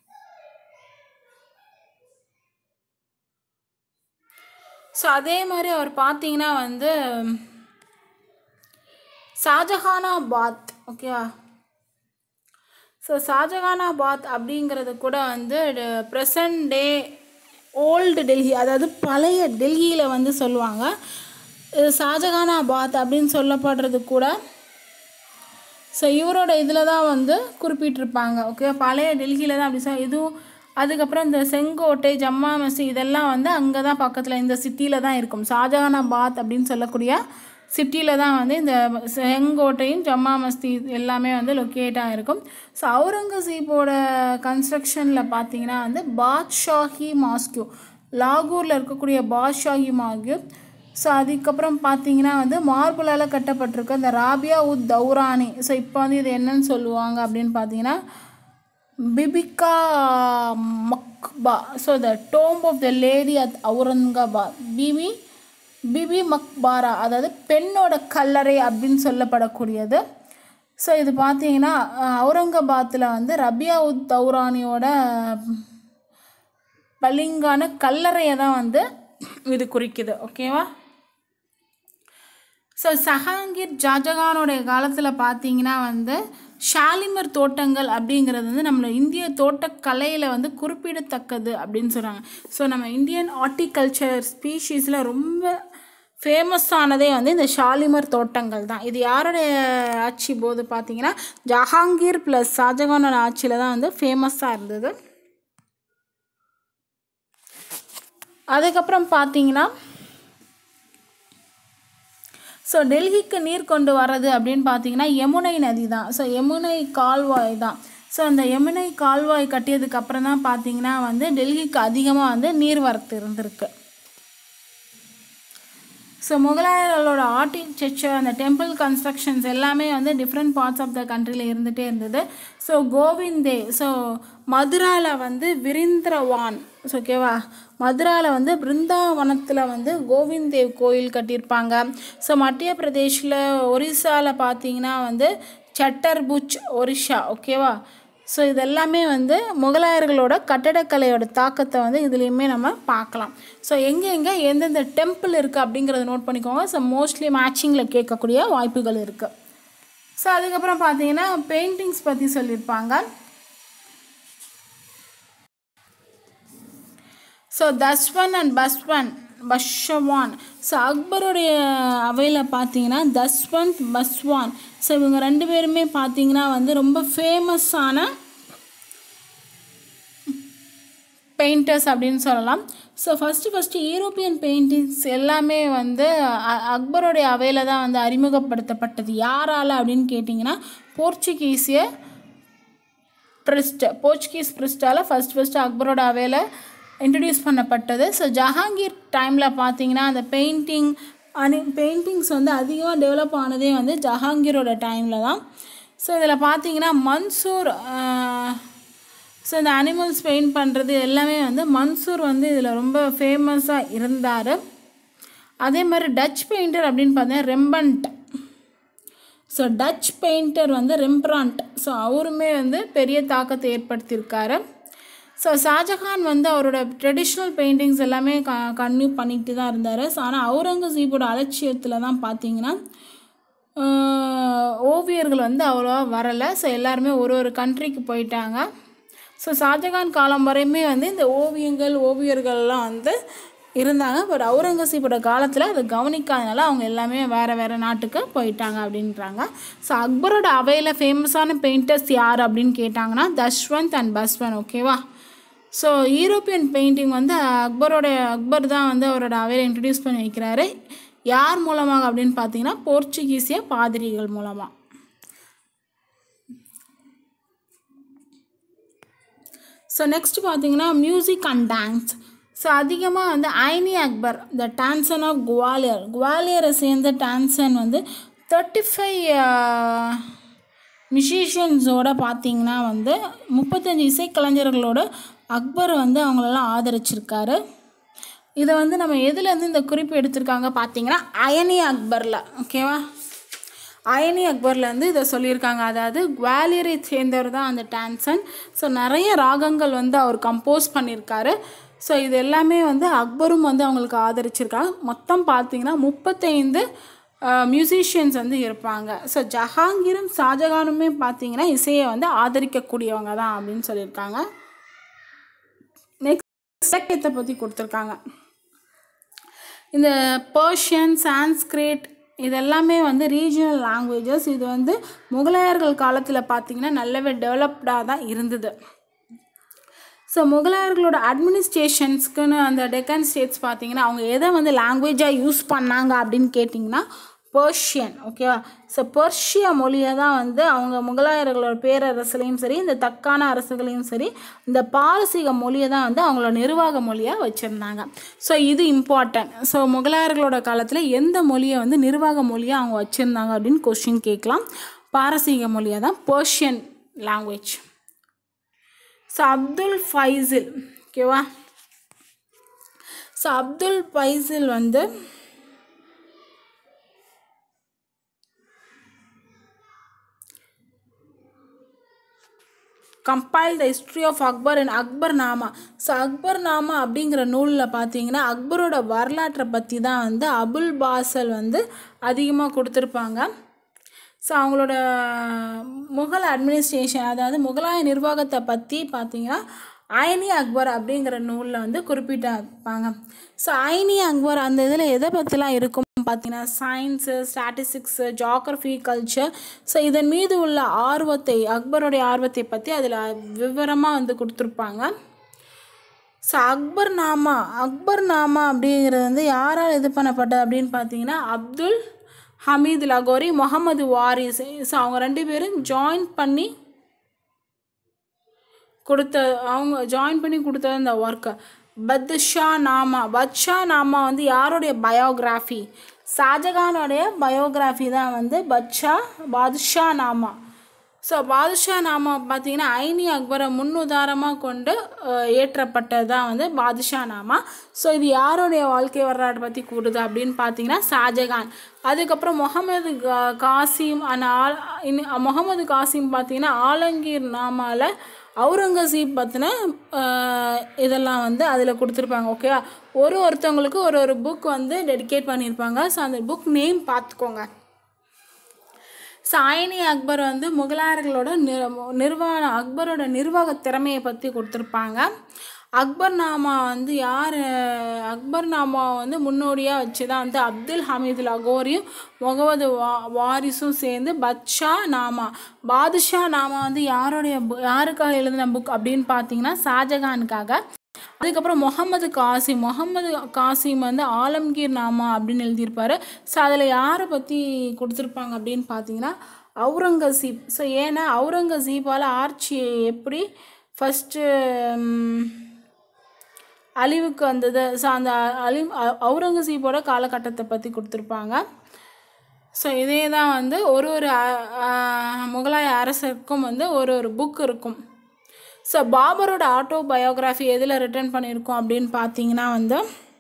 ஸோ அதே மாதிரி அவர் பார்த்தீங்கன்னா வந்து ஷாஜஹானாபாத் ஓகேவா ஸோ ஷாஜஹானாபாத் அப்படிங்கிறது கூட வந்து ப்ரெசன்ட் டே ஓல்டு டெல்லி அதாவது பழைய டெல்லியில் வந்து சொல்லுவாங்க இது ஷாஜஹானாபாத் அப்படின்னு சொல்லப்படுறது கூட ஸோ இவரோட இதில் தான் வந்து குறிப்பிட்டிருப்பாங்க ஓகே பழைய டெல்லியில் தான் அப்படி சொல் இதுவும் அதுக்கப்புறம் இந்த செங்கோட்டை ஜம்மா மசி இதெல்லாம் வந்து அங்கே தான் பக்கத்தில் இந்த சிட்டியில் தான் இருக்கும் ஷாஜஹானாபாத் அப்படின்னு சொல்லக்கூடிய சிட்டியில் தான் வந்து இந்த செங்கோட்டையும் ஜம்மா மஸ்ஜித் எல்லாமே வந்து லொக்கேட்டாக இருக்கும் ஸோ அவுரங்கசீப்போட கன்ஸ்ட்ரக்ஷனில் பார்த்தீங்கன்னா வந்து பாத்ஷாஹி மாஸ்கியூ லாகூரில் இருக்கக்கூடிய பாத்ஷாஹி மாஸ்கியூ ஸோ அதுக்கப்புறம் பார்த்தீங்கன்னா வந்து மார்பிளால் கட்டப்பட்டிருக்க இந்த ராபியா உத் தௌரானி ஸோ இப்போ வந்து இது என்னன்னு சொல்லுவாங்க அப்படின்னு பார்த்தீங்கன்னா Bibika Maqbara so the tomb of the lady at Aurangabad Bibi Bibi Maqbara அதாவது பெண்ணோட கல்லறை அப்படின்னு சொல்லப்படக்கூடியது ஸோ இது பார்த்தீங்கன்னா அஹ், அவுரங்காபாத்தில் வந்து ரபியா உத் தௌரானியோட பளிங்கான கல்லறையை தான் வந்து இது குறிக்குது ஓகேவா ஸோ சஹாங்கீர் ஜாஜகானுடைய காலத்தில் பார்த்தீங்கன்னா வந்து ஷாலிமர் தோட்டங்கள் அப்படிங்கிறது வந்து நம்மளோட இந்திய தோட்டக்கலையில் வந்து குறிப்பிடத்தக்கது அப்படின்னு சொல்கிறாங்க ஸோ நம்ம இந்தியன் ஹார்ட்டிகல்ச்சர் ஸ்பீஷீஸில் ரொம்ப ஃபேமஸானதே வந்து இந்த ஷாலிமர் தோட்டங்கள் தான் இது யாருடைய ஆட்சி போது பார்த்தீங்கன்னா ஜஹாங்கீர் ப்ளஸ் ஷாஜகானோட ஆட்சியில் தான் வந்து ஃபேமஸாக இருந்தது அதுக்கப்புறம் பார்த்தீங்கன்னா ஸோ டெல்லிக்கு நீர் கொண்டு வர்றது அப்படின்னு பார்த்தீங்கன்னா யமுனை நதி தான் ஸோ யமுனை கால்வாய் தான் ஸோ அந்த யமுனை கால்வாய் கட்டியதுக்கு அப்புறம் தான் பார்த்தீங்கன்னா வந்து டெல்லிக்கு அதிகமாக வந்து நீர்வரத்து இருந்திருக்கு ஸோ முகலாயர்களோட ஆர்டிடெக்சர் அந்த டெம்பிள் கன்ஸ்ட்ரக்ஷன்ஸ் எல்லாமே வந்து டிஃப்ரெண்ட் பார்ட்ஸ் ஆஃப் த கண்ட்ரியில் இருந்துகிட்டே இருந்தது ஸோ கோவிந்தே ஸோ மதுராவில் வந்து விரிந்திரவான் ஸோ ஓகேவா மதுராவில் வந்து பிருந்தாவனத்தில் வந்து கோவிந்தேவ் கோயில் கட்டியிருப்பாங்க ஸோ மத்திய பிரதேஷில் ஒரிசாவில் பார்த்தீங்கன்னா வந்து சட்டர்புஜ் ஒரிஷா ஓகேவா ஸோ இதெல்லாமே வந்து முகலாயர்களோட கட்டடக்கலையோட தாக்கத்தை வந்து இதுலேயுமே நம்ம பார்க்கலாம் ஸோ எங்கே எங்கே எந்தெந்த டெம்பிள் இருக்குது அப்படிங்கிறத நோட் பண்ணிக்கோங்க ஸோ மோஸ்ட்லி மேட்சிங்கில் கேட்கக்கூடிய வாய்ப்புகள் இருக்குது ஸோ அதுக்கப்புறம் பார்த்தீங்கன்னா பெயிண்டிங்ஸ் பற்றி சொல்லியிருப்பாங்க so Daswant and Basawan Basawan so அக்பருடைய அவையில் பார்த்தீங்கன்னா தஸ்வந்த் பஸ்வான் ஸோ இவங்க ரெண்டு பேருமே பார்த்தீங்கன்னா வந்து ரொம்ப ஃபேமஸான பெயிண்டர்ஸ் அப்படின்னு சொல்லலாம் so first first European paintings எல்லாமே வந்து அ- அக்பருடைய அவையில் தான் வந்து அறிமுகப்படுத்தப்பட்டது யாரால் அப்படின்னு கேட்டிங்கன்னா போர்ச்சுகீசிய பிரிஸ்ட் போர்ச்சுகீஸ் பிரிஸ்டால் ஃபஸ்ட் ஃபஸ்ட்டு அக்பரோட அவையில் இன்ட்ரடியூஸ் பண்ணப்பட்டது ஸோ ஜஹாங்கீர் டைமில் பார்த்தீங்கன்னா அந்த பெயிண்டிங் அனி பெயிண்டிங்ஸ் வந்து அதிகமாக டெவலப் ஆனதே வந்து ஜஹாங்கீரோட டைமில் தான் ஸோ இதில் பார்த்தீங்கன்னா மன்சூர் ஸோ இந்த அனிமல்ஸ் பெயிண்ட் பண்ணுறது எல்லாமே வந்து மன்சூர் வந்து இதில் ரொம்ப ஃபேமஸாக இருந்தார் அதே மாதிரி டச் பெயிண்டர் அப்படின்னு பார்த்தீங்கன்னா ரெம்பண்ட் ஸோ டச் பெயிண்டர் வந்து ரெம்ப்ராண்ட் ஸோ அவருமே வந்து பெரிய தாக்கத்தை ஏற்படுத்தியிருக்காரு ஸோ ஷாஜஹான் வந்து அவரோட ட்ரெடிஷ்னல் பெயிண்டிங்ஸ் எல்லாமே க கன்டினியூ பண்ணிட்டு தான் இருந்தார் ஸோ ஆனால் அவுரங்கசீப்போட அலட்சியத்தில் தான் பார்த்தீங்கன்னா ஆஹ், ஓவியர்கள் வந்து அவ்வளோவா வரலை ஸோ எல்லாருமே ஒரு ஒரு கண்ட்ரிக்கு போயிட்டாங்க ஸோ ஷாஜகான் காலம் வரையுமே வந்து இந்த ஓவியங்கள் ஓவியர்கள்லாம் வந்து இருந்தாங்க பட் அவுரங்கசீப்போட காலத்தில் அதை கவனிக்காதனால அவங்க எல்லாமே வேறு வேறு நாட்டுக்கு போயிட்டாங்க அப்படின்றாங்க ஸோ அக்பரோட அவையில் ஃபேமஸான பெயிண்டர்ஸ் யார் அப்படின்னு கேட்டாங்கன்னா தஷ்வந்த் அண்ட் பஸ்வன் ஓகேவா ஸோ யூரோப்பியன் பெயிண்டிங் வந்து அக்பரோட அக்பர் தான் வந்து அவரோட அவையில் இன்ட்ரடியூஸ் பண்ணி வைக்கிறாரு யார் மூலமாக அப்படின்னு பார்த்தீங்கன்னா போர்ச்சுகீசிய பாதிரிகள் மூலமாக ஸோ நெக்ஸ்ட் பார்த்தீங்கன்னா மியூசிக் அண்ட் டான்ஸ் ஸோ அதிகமாக வந்து ஐனி அக்பர் த டான்சன் ஆஃப் குவாலியர் குவாலியரை சேர்ந்த டான்சன் வந்து தேர்ட்டி ஃபைவ் மியூசிஷியன்ஸோட பார்த்தீங்கன்னா வந்து முப்பத்தஞ்சு இசைக்கலைஞர்களோட அக்பர் வந்து அவங்களெல்லாம் ஆதரிச்சிருக்காரு இதை வந்து நம்ம எதுலேருந்து இந்த குறிப்பு எடுத்திருக்காங்க பார்த்தீங்கன்னா அயனி அக்பரில் ஓகேவா அயனி அக்பர்லேருந்து இதை சொல்லியிருக்காங்க அதாவது குவாலியரை சேர்ந்தவர் தான் அந்த டான்சன் ஸோ நிறைய ராகங்கள் வந்து அவர் கம்போஸ் பண்ணியிருக்காரு ஸோ இது எல்லாமே வந்து அக்பரும் வந்து அவங்களுக்கு ஆதரிச்சிருக்காங்க மொத்தம் பார்த்தீங்கன்னா முப்பத்தைந்து மியூசிஷியன்ஸ் வந்து இருப்பாங்க ஸோ ஜஹாங்கீரும் ஷாஜகானுமே பார்த்தீங்கன்னா இசையை வந்து ஆதரிக்கக்கூடியவங்க தான் அப்படின்னு சொல்லியிருக்காங்க நெக்ஸ்ட் இலக்கியத்தை பற்றி கொடுத்துருக்காங்க இந்த பர்ஷியன் சான்ஸ்கிரிட் இதெல்லாமே வந்து ரீஜனல் லாங்குவேஜஸ் இது வந்து முகலாயர்கள் காலத்தில் பார்த்தீங்கன்னா நல்லாவே டெவலப்டாக தான் இருந்தது ஸோ முகலாயர்களோட அட்மினிஸ்ட்ரேஷன்ஸ்க்குன்னு அந்த டெக்கன் ஸ்டேட்ஸ் பார்த்தீங்கன்னா அவங்க எதை வந்து லாங்குவேஜாக யூஸ் பண்ணாங்க அப்படின்னு கேட்டிங்கன்னா பர்ஷியன் ஓகேவா ஸோ பர்ஷிய மொழியை தான் வந்து அவங்க முகலாயர்களோட பேரரசுலையும் சரி இந்த தக்கான அரசுகளையும் சரி இந்த பாரசீக மொழியை தான் வந்து அவங்களோட நிர்வாக மொழியாக வச்சுருந்தாங்க ஸோ இது இம்பார்ட்டன்ட் ஸோ முகலாயர்களோட காலத்தில் எந்த மொழியை வந்து நிர்வாக மொழியாக அவங்க வச்சுருந்தாங்க அப்படின்னு கொஸ்டின் கேட்கலாம் பாரசீக மொழியை தான் Persian language so Abdul Fazl ஓகேவா ஸோ அப்துல் ஃபைசில் வந்து compile the history of Akbar and Akbarnama so Akbarnama அப்படிங்கிற நூலில் பார்த்தீங்கன்னா அக்பரோட வரலாற்றை பற்றி தான் வந்து அபுல் பாசல் வந்து அதிகமாக கொடுத்துருப்பாங்க ஸோ அவங்களோட முகல் அட்மினிஸ்ட்ரேஷன் அதாவது முகலாய நிர்வாகத்தை பற்றி பார்த்தீங்கன்னா ஐனி அக்பர் அப்படிங்கிற நூலில் வந்து குறிப்பிட்டிருப்பாங்க ஸோ ஐனி அக்பர் அந்த இதில் எதை பற்றிலாம் இருக்கும் பார்த்தீங்கன்னா science statistics geography culture so இதன் மீது உள்ள ஆர்வத்தை அக்பருடைய ஆர்வத்தை பற்றி அதில் விவரமாக வந்து கொடுத்துருப்பாங்க so Akbarnama Akbarnama அப்படிங்கிறது வந்து யாரால் இது பண்ணப்பட்டது அப்படின்னு பார்த்தீங்கன்னா அப்துல் ஹமீத் லகோரி முகமது வாரிஸ் ஸோ அவங்க ரெண்டு பேரும் ஜாயின் பண்ணி கொடுத்த அவங்க ஜாயின் பண்ணி கொடுத்தது இந்த ஒர்க்கை பத்ஷா நாமா பத்ஷா நாமா வந்து யாருடைய பயோகிராஃபி ஷாஜகானோடைய பயோகிராஃபி தான் வந்து பத்ஷா பாதுஷா நாமா ஸோ பாதுஷா நாமா பார்த்தீங்கன்னா ஐனி அக்பரை முன்னுதாரணமாக கொண்டு அஹ், ஏற்றப்பட்டது தான் வந்து பாதுஷா நாமா ஸோ இது யாருடைய வாழ்க்கை வரலாறு பற்றி கூடுது அப்படின்னு பார்த்தீங்கன்னா ஷாஜகான் அதுக்கப்புறம் முகமது கா- காசிம் அந்த ஆல் இன்னும் முகமது காசிம் பார்த்தீங்கன்னா ஆலங்கீர் நாமாவில் அவுரங்கசீப் பற்றின இதெல்லாம் வந்து அதில் கொடுத்துருப்பாங்க ஓகேவா ஒரு ஒருத்தவங்களுக்கு ஒரு ஒரு புக் வந்து டெடிகேட் பண்ணியிருப்பாங்க ஸோ அந்த புக் நேம் பார்த்துக்கோங்க சாயினி அக்பர் வந்து முகலாயர்களோட நிர் நிர்வாக அக்பரோட நிர்வாக திறமையை பற்றி கொடுத்துருப்பாங்க அக்பர் நாமா வந்து யார் அக்பர் நாமா வந்து முன்னோடியாக வச்சு தான் வந்து அப்துல் ஹமீது லகோரியும் முகமது வா வாரிசும் சேர்ந்து பத்ஷா நாமா பாதுஷா நாமா வந்து யாருடைய bu- யாருக்காக எழுதின புக் அப்படின்னு பார்த்தீங்கன்னா ஷாஜகானுக்காக அதுக்கப்புறம் முகமது காசிம் முகமது காசிம் வந்து ஆலம்கீர் நாமா அப்படின்னு எழுதியிருப்பாரு ஸோ அதில் யாரை பற்றி கொடுத்துருப்பாங்க அப்படின்னு பார்த்தீங்கன்னா அவுரங்கசீப் ஸோ ஏன்னா அவுரங்கசீப்பால் ஆட்சி எப்படி ஃபஸ்ட்டு அழிவுக்கு வந்தது ஸோ அந்த அழி அ- அவுரங்கசீப்போட காலகட்டத்தை பற்றி கொடுத்துருப்பாங்க ஸோ இதே தான் வந்து ஒரு ஒரு அ- அ- முகலாய அரசருக்கும் வந்து ஒரு ஒரு புக் இருக்கும் ஸோ பாபரோட ஆட்டோ பயோகிராஃபி எதில் ரிட்டர்ன் பண்ணியிருக்கோம் அப்படின்னு பார்த்தீங்கன்னா வந்து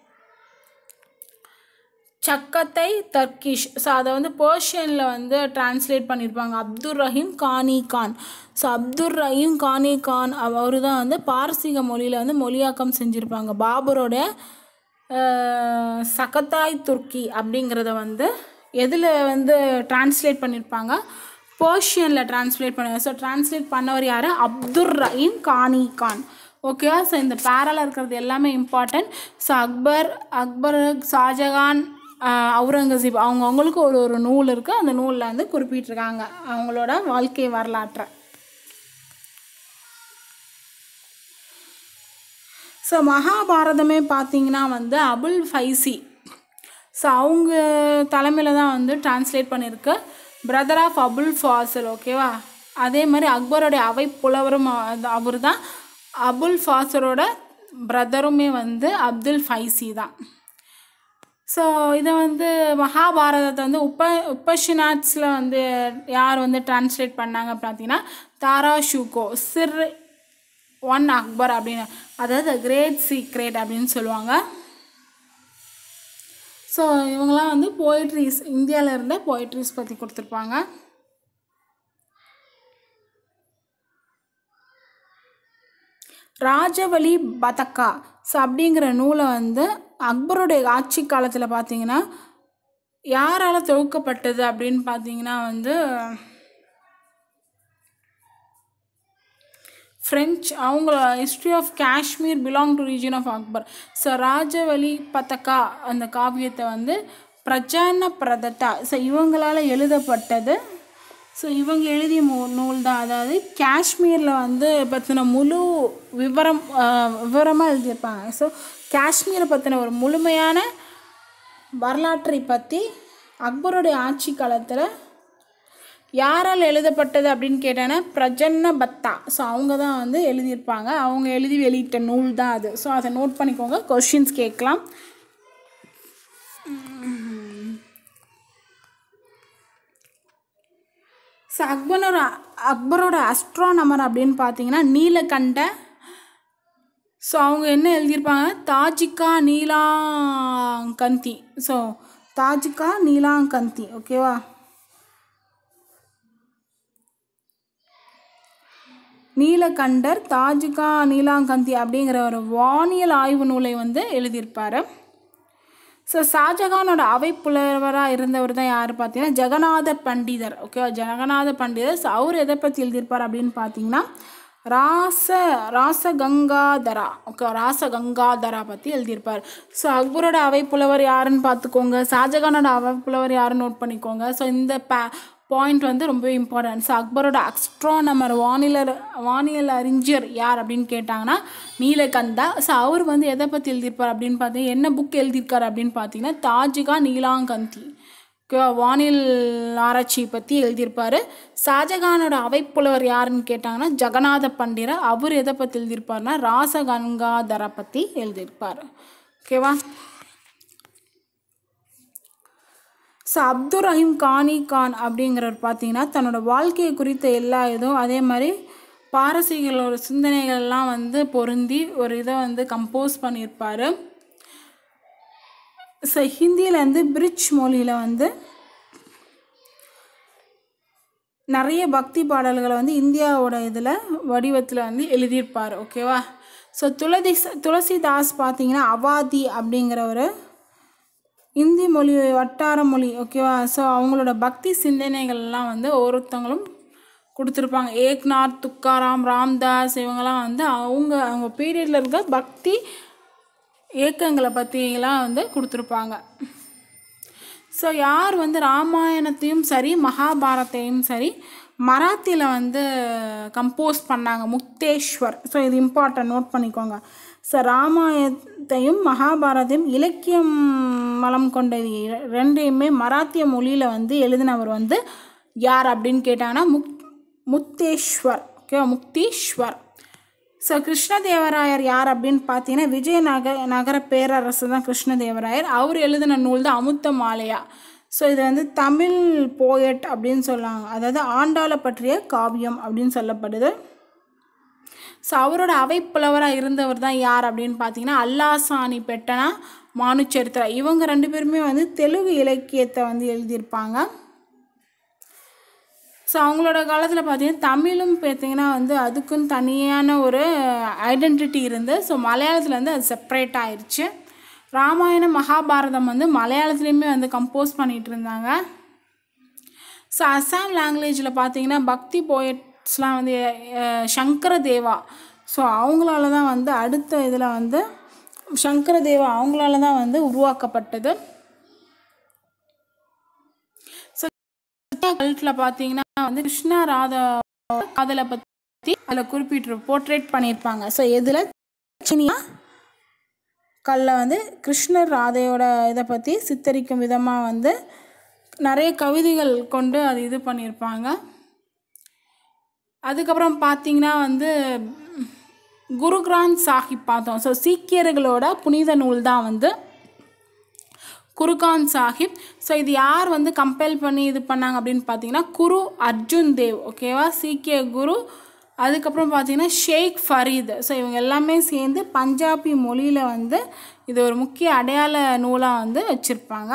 சக்கத்தை தர்கிஷ் ஸோ அதை வந்து பர்ஷியனில் வந்து டிரான்ஸ்லேட் பண்ணியிருப்பாங்க அப்துல் ரஹீம் கானி கான் ஸோ அப்துல் ரஹீம் கானி கான் அவர் தான் வந்து பாரசீக மொழியில் வந்து மொழியாக்கம் செஞ்சுருப்பாங்க பாபரோட அஹ், சகத்தாய் துர்க்கி அப்படிங்கிறத வந்து எதில் வந்து டிரான்ஸ்லேட் பண்ணியிருப்பாங்க பர்ஷியனில் டிரான்ஸ்லேட் பண்ண ஸோ டிரான்ஸ்லேட் பண்ணவர் யார் அப்துல் ரஹீம் கானி கான் ஓகேவா ஸோ இந்த பேரலாக இருக்கிறது எல்லாமே important so Akbar Akbar Shahjahan ah, Aurangzeb அவங்க அவங்களுக்கு ஒரு ஒரு நூல் இருக்குது அந்த நூலில் வந்து குறிப்பிட்டிருக்காங்க அவங்களோட வாழ்க்கை வரலாற்றை ஸோ மகாபாரதமே பார்த்தீங்கன்னா வந்து அபுல் ஃபைசி ஸோ அவங்க தலைமையில் தான் வந்து டிரான்ஸ்லேட் பண்ணியிருக்கு பிரதர் ஆஃப் அபுல் ஃபாசல் ஓகேவா அதே மாதிரி அக்பரோடைய அவை புலவரும் அவர் தான் அபுல் ஃபாசரோட பிரதருமே வந்து அப்துல் ஃபைசி தான் ஸோ இதை வந்து மகாபாரதத்தை வந்து உப்ப உப்பஷினாட்ஸில் வந்து யார் வந்து டிரான்ஸ்லேட் பண்ணாங்க பார்த்தீங்கன்னா தாரா ஷூகோ சிர் ஒன் அக்பர் அப்படின்னு அதாவது கிரேட் சீக்ரெட் அப்படின்னு சொல்லுவாங்க ஸோ இவங்கெல்லாம் வந்து போய்ட்ரிஸ் இந்தியாவில் இருந்த போய்ட்ரிஸ் பற்றி கொடுத்துருப்பாங்க ராஜவலி பதக்கா ஸோ அப்படிங்கிற நூலை வந்து அக்பருடைய ஆட்சி காலத்தில் பார்த்தீங்கன்னா யாரால் தொகுக்கப்பட்டது அப்படின்னு பார்த்தீங்கன்னா வந்து ஃப்ரெஞ்ச் அவங்க history of Kashmir belong to region of Akbar so Rajavali Pataka அந்த காவியத்தை வந்து பிரஜான பிரதட்டா ஸோ இவங்களால் எழுதப்பட்டது ஸோ இவங்க எழுதிய மு நூல் தான் அதாவது காஷ்மீரில் வந்து பற்றின முழு விவரம் விவரமாக எழுதியிருப்பாங்க ஸோ காஷ்மீரை பற்றின ஒரு முழுமையான வரலாற்றை பற்றி அக்பருடைய ஆட்சி காலத்தில் யாரால் எழுதப்பட்டது அப்படின்னு கேட்டேன்னா பிரஜன்ன பத்தா ஸோ அவங்க தான் வந்து எழுதியிருப்பாங்க அவங்க எழுதி வெளியிட்ட நூல் தான் அது ஸோ அதை நோட் பண்ணிக்கோங்க கொஷின்ஸ் கேட்கலாம் ஸோ அக்பரோட அக்பரோட அஸ்ட்ரானமர் அப்படின்னு பார்த்தீங்கன்னா நீலகண்ட ஸோ அவங்க என்ன எழுதியிருப்பாங்க தாஜிகா நீலாங்கந்தி ஸோ தாஜிகா நீலாங்கந்தி ஓகேவா நீலகண்டர் தாஜிகா நீலாங்கந்தி அப்படிங்கிற ஒரு வானியல் ஆய்வு நூலை வந்து எழுதியிருப்பார் ஸோ ஷாஜகானோட அவை புலவராக இருந்தவர் தான் யார் பார்த்தீங்கன்னா ஜெகநாத பண்டிதர் ஓகேவா ஜெகநாத பண்டிதர் ஸோ அவர் எதை பற்றி எழுதியிருப்பார் அப்படின்னு பார்த்தீங்கன்னா ராச ராசகங்காதரா ஓகே ராசகங்காதரா பற்றி எழுதியிருப்பார் ஸோ அக்பரோட அவை புலவர் யாருன்னு பார்த்துக்கோங்க ஷாஜகானோட அவை புலவர் யாருன்னு நோட் பண்ணிக்கோங்க ஸோ இந்த ப பாயிண்ட் வந்து ரொம்ப இம்பார்ட்டன்ட் ஸோ அக்பரோட அஸ்ட்ரானமர் வானிலர் வானியல் அறிஞர் யார் அப்படின்னு கேட்டாங்கன்னா நீலகந்தா ஸோ அவர் வந்து எதை பற்றி எழுதியிருப்பார் அப்படின்னு பார்த்தீங்கன்னா என்ன புக் எழுதியிருக்காரு அப்படின்னு பார்த்தீங்கன்னா தாஜிகா நீலாங்கந்தி ஓகேவா வானியல் ஆராய்ச்சி பற்றி எழுதியிருப்பார் ஷாஜகானோட அவைப்புலவர் யாருன்னு கேட்டாங்கன்னா ஜெகநாத பண்டிதர் அவர் எதை பற்றி எழுதியிருப்பார்னா ராசகங்காதரை பற்றி எழுதியிருப்பார் ஓகேவா ஸோ அப்துல் ரஹீம் கானி கான் அப்படிங்கிறவர் பார்த்தீங்கன்னா தன்னோட வாழ்க்கையை குறித்த எல்லா இதுவும் அதே மாதிரி பாரசீகளோட சிந்தனைகள்லாம் வந்து பொருந்தி ஒரு இதை வந்து கம்போஸ் பண்ணியிருப்பார் ஸோ ஹிந்தியில் வந்து பிரிட்ஜ் மொழியில் வந்து நிறைய பக்தி பாடல்களை வந்து இந்தியாவோட இதில் வடிவத்தில் வந்து எழுதியிருப்பார் ஓகேவா ஸோ துளசி துளசிதாஸ் பார்த்தீங்கன்னா அவாதி அப்படிங்கிற ஒரு இந்தி மொழி வட்டார மொழி ஓகேவா ஸோ அவங்களோட பக்தி சிந்தனைகள்லாம் வந்து ஒவ்வொருத்தவங்களும் கொடுத்துருப்பாங்க ஏக்நாத் துக்காராம் ராம்தாஸ் இவங்கெல்லாம் வந்து அவங்க அவங்க பீரியடில் இருக்க பக்தி இயக்கங்களை பற்றிலாம் வந்து கொடுத்துருப்பாங்க ஸோ யார் வந்து ராமாயணத்தையும் சரி மகாபாரத்தையும் சரி மராத்தியில் வந்து கம்போஸ் பண்ணாங்க முக்தேஸ்வர் ஸோ இது இம்பார்ட்டன்ட் நோட் பண்ணிக்கோங்க ஸோ ராமாயணத்தையும் மகாபாரதையும் இலக்கியம் மலம் கொண்ட இது இர- ரெண்டையுமே மராத்திய மொழியில் வந்து எழுதினவர் வந்து யார் அப்படின்னு கேட்டாங்கன்னா முக் முக்தேஸ்வர் ஓகேவா முக்தீஸ்வர் ஸோ கிருஷ்ணதேவராயர் யார் அப்படின்னு பார்த்தீங்கன்னா விஜயநக நகர பேரரசு தான் கிருஷ்ணதேவராயர் அவர் எழுதின நூல் தான் அமுத்த மாலையா ஸோ இது வந்து தமிழ் போயட் அப்படின்னு சொல்லுவாங்க அதாவது ஆண்டாளை பற்றிய காவியம் அப்படின்னு சொல்லப்படுது ஸோ அவரோட அவைப்புலவராக இருந்தவர் தான் யார் அப்படின்னு பார்த்தீங்கன்னா அல்லாசானி பெட்டனா மானுச்சரித்திரா இவங்க ரெண்டு பேருமே வந்து தெலுங்கு இலக்கியத்தை வந்து எழுதியிருப்பாங்க ஸோ அவங்களோட காலத்தில் பார்த்தீங்கன்னா தமிழும் பார்த்தீங்கன்னா வந்து அதுக்குன்னு தனியான ஒரு ஐடென்டிட்டி இருந்து ஸோ மலையாளத்தில் வந்து அது செப்பரேட் ஆயிடுச்சு ராமாயணம் மகாபாரதம் வந்து மலையாளத்துலேயுமே வந்து கம்போஸ் பண்ணிகிட்டு இருந்தாங்க ஸோ அஸ்ஸாம் லாங்குவேஜில் பார்த்தீங்கன்னா பக்தி போயட்ஸ்லாம் வந்து அஹ், சங்கர தேவா ஸோ அவங்களால தான் வந்து அடுத்த இதில் வந்து சங்கர தேவா அவங்களால தான் வந்து உருவாக்கப்பட்டது ஸோ கல்ட்டில் பார்த்தீங்கன்னா வந்து கிருஷ்ணா ராதா காதலை பற்றி அதில் குறிப்பிட்டு போர்ட்ரேட் பண்ணியிருப்பாங்க ஸோ எதில் சினியா கல்ல வந்து கிருஷ்ணர் ராதையோட இதை பற்றி சித்தரிக்கும் விதமாக வந்து நிறைய கவிதைகள் கொண்டு அது இது பண்ணியிருப்பாங்க அதுக்கப்புறம் பார்த்தீங்கன்னா வந்து குரு கிராந்த் சாஹிப் பார்த்தோம் ஸோ சீக்கியர்களோட புனித நூல் தான் வந்து குருகான் சாஹிப் ஸோ இது யார் வந்து கம்பேல் பண்ணி இது பண்ணாங்க அப்படின்னு பார்த்தீங்கன்னா குரு அர்ஜுன் தேவ் ஓகேவா சீக்கிய குரு அதுக்கப்புறம் பார்த்தீங்கன்னா ஷேக் ஃபரீத் ஸோ இவங்க எல்லாமே சேர்ந்து பஞ்சாபி மொழியில் வந்து இது ஒரு முக்கிய அடையாள நூலாக வந்து வச்சுருப்பாங்க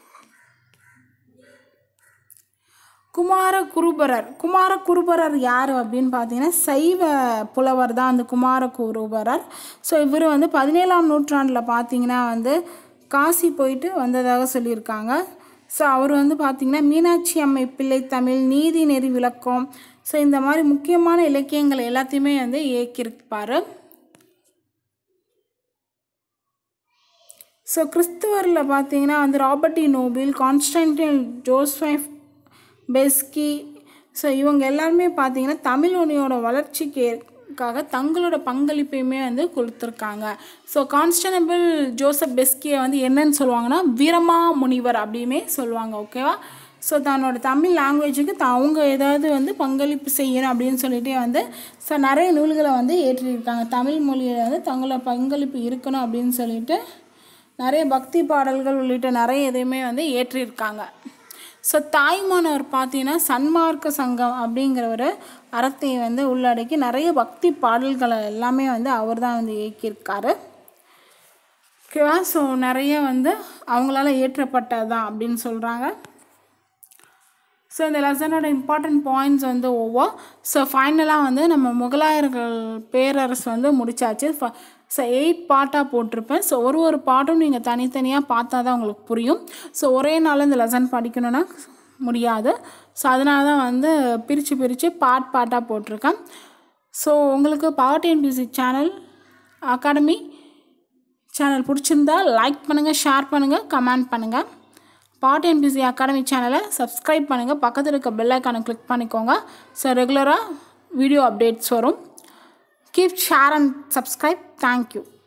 குமார குருபரர் குமார குருபரர் யார் அப்படின்னு பார்த்தீங்கன்னா சைவ புலவர் தான் அந்த குமார குருபரர் ஸோ இவர் வந்து பதினேழாம் நூற்றாண்டில் பார்த்தீங்கன்னா வந்து காசி போயிட்டு வந்ததாக சொல்லியிருக்காங்க ஸோ அவர் வந்து பார்த்தீங்கன்னா மீனாட்சி அம்மை பிள்ளை தமிழ் நீதி நெறி விளக்கம் ஸோ இந்த மாதிரி முக்கியமான இலக்கியங்கள் எல்லாத்தையுமே வந்து இயக்கியிருப்பார் ஸோ கிறிஸ்துவரில் பார்த்தீங்கன்னா வந்து Robert de Nobili Constantine Joseph Beschi so இவங்க எல்லாருமே பார்த்தீங்கன்னா தமிழ் மொழியோட வளர்ச்சிக்கு க்காக தங்களோட பங்களிப்பையுமே வந்து கொடுத்துருக்காங்க ஸோ கான்ஸ்டனபிள் ஜோசப் பெஸ்கியை வந்து என்னன்னு சொல்லுவாங்கன்னா வீரமா முனிவர் அப்படின்னே சொல்லுவாங்க ஓகேவா ஸோ தன்னோட தமிழ் லாங்குவேஜுக்கு த அவங்க ஏதாவது வந்து பங்களிப்பு செய்யணும் அப்படின்னு சொல்லிட்டு வந்து ஸோ நிறைய நூல்களை வந்து ஏற்றிருக்காங்க தமிழ் மொழியில் வந்து தங்களோட பங்களிப்பு இருக்கணும் அப்படின்னு சொல்லிட்டு நிறைய பக்தி பாடல்கள் உள்ளிட்ட நிறைய எதையுமே வந்து ஏற்றிருக்காங்க ஸோ தாய்மானவர் பார்த்தீங்கன்னா சன்மார்க்க சங்கம் அப்படிங்கிற ஒரு அறத்தை வந்து உள்ளடக்கி நிறைய பக்தி பாடல்களை எல்லாமே வந்து அவர் தான் வந்து இயக்கியிருக்காரு ஓகேவா ஸோ நிறைய வந்து அவங்களால ஏற்றப்பட்டதுதான் அப்படின்னு சொல்கிறாங்க ஸோ இந்த லெசனோட இம்பார்ட்டன்ட் பாயிண்ட்ஸ் வந்து ஒவ்வொரு ஸோ ஃபைனலாக வந்து நம்ம முகலாயர்கள் பேரரசு வந்து முடிச்சாச்சு ஸோ எயிட் பார்ட்டாக போட்டிருப்பேன் ஸோ ஒரு ஒரு பாட்டும் நீங்கள் தனித்தனியாக பார்த்தா தான் உங்களுக்கு புரியும் ஸோ ஒரே நாள் இந்த லெசன் படிக்கணும்னா முடியாது ஸோ அதனால தான் வந்து பிரித்து பிரித்து பார்ட் பார்ட்டாக போட்டிருக்கேன் ஸோ உங்களுக்கு power TNPSC channel academy channel பிடிச்சிருந்தா லைக் பண்ணுங்கள் ஷேர் பண்ணுங்கள் கமெண்ட் பண்ணுங்கள் பாட் என்பிசி அகாடமி சேனலை சப்ஸ்கிரைப் பண்ணுங்கள் பக்கத்தில் இருக்க பெல் ஐக்கானை கிளிக் பண்ணிக்கோங்க ஸோ ரெகுலராக வீடியோ அப்டேட்ஸ் வரும் keep share and subscribe thank you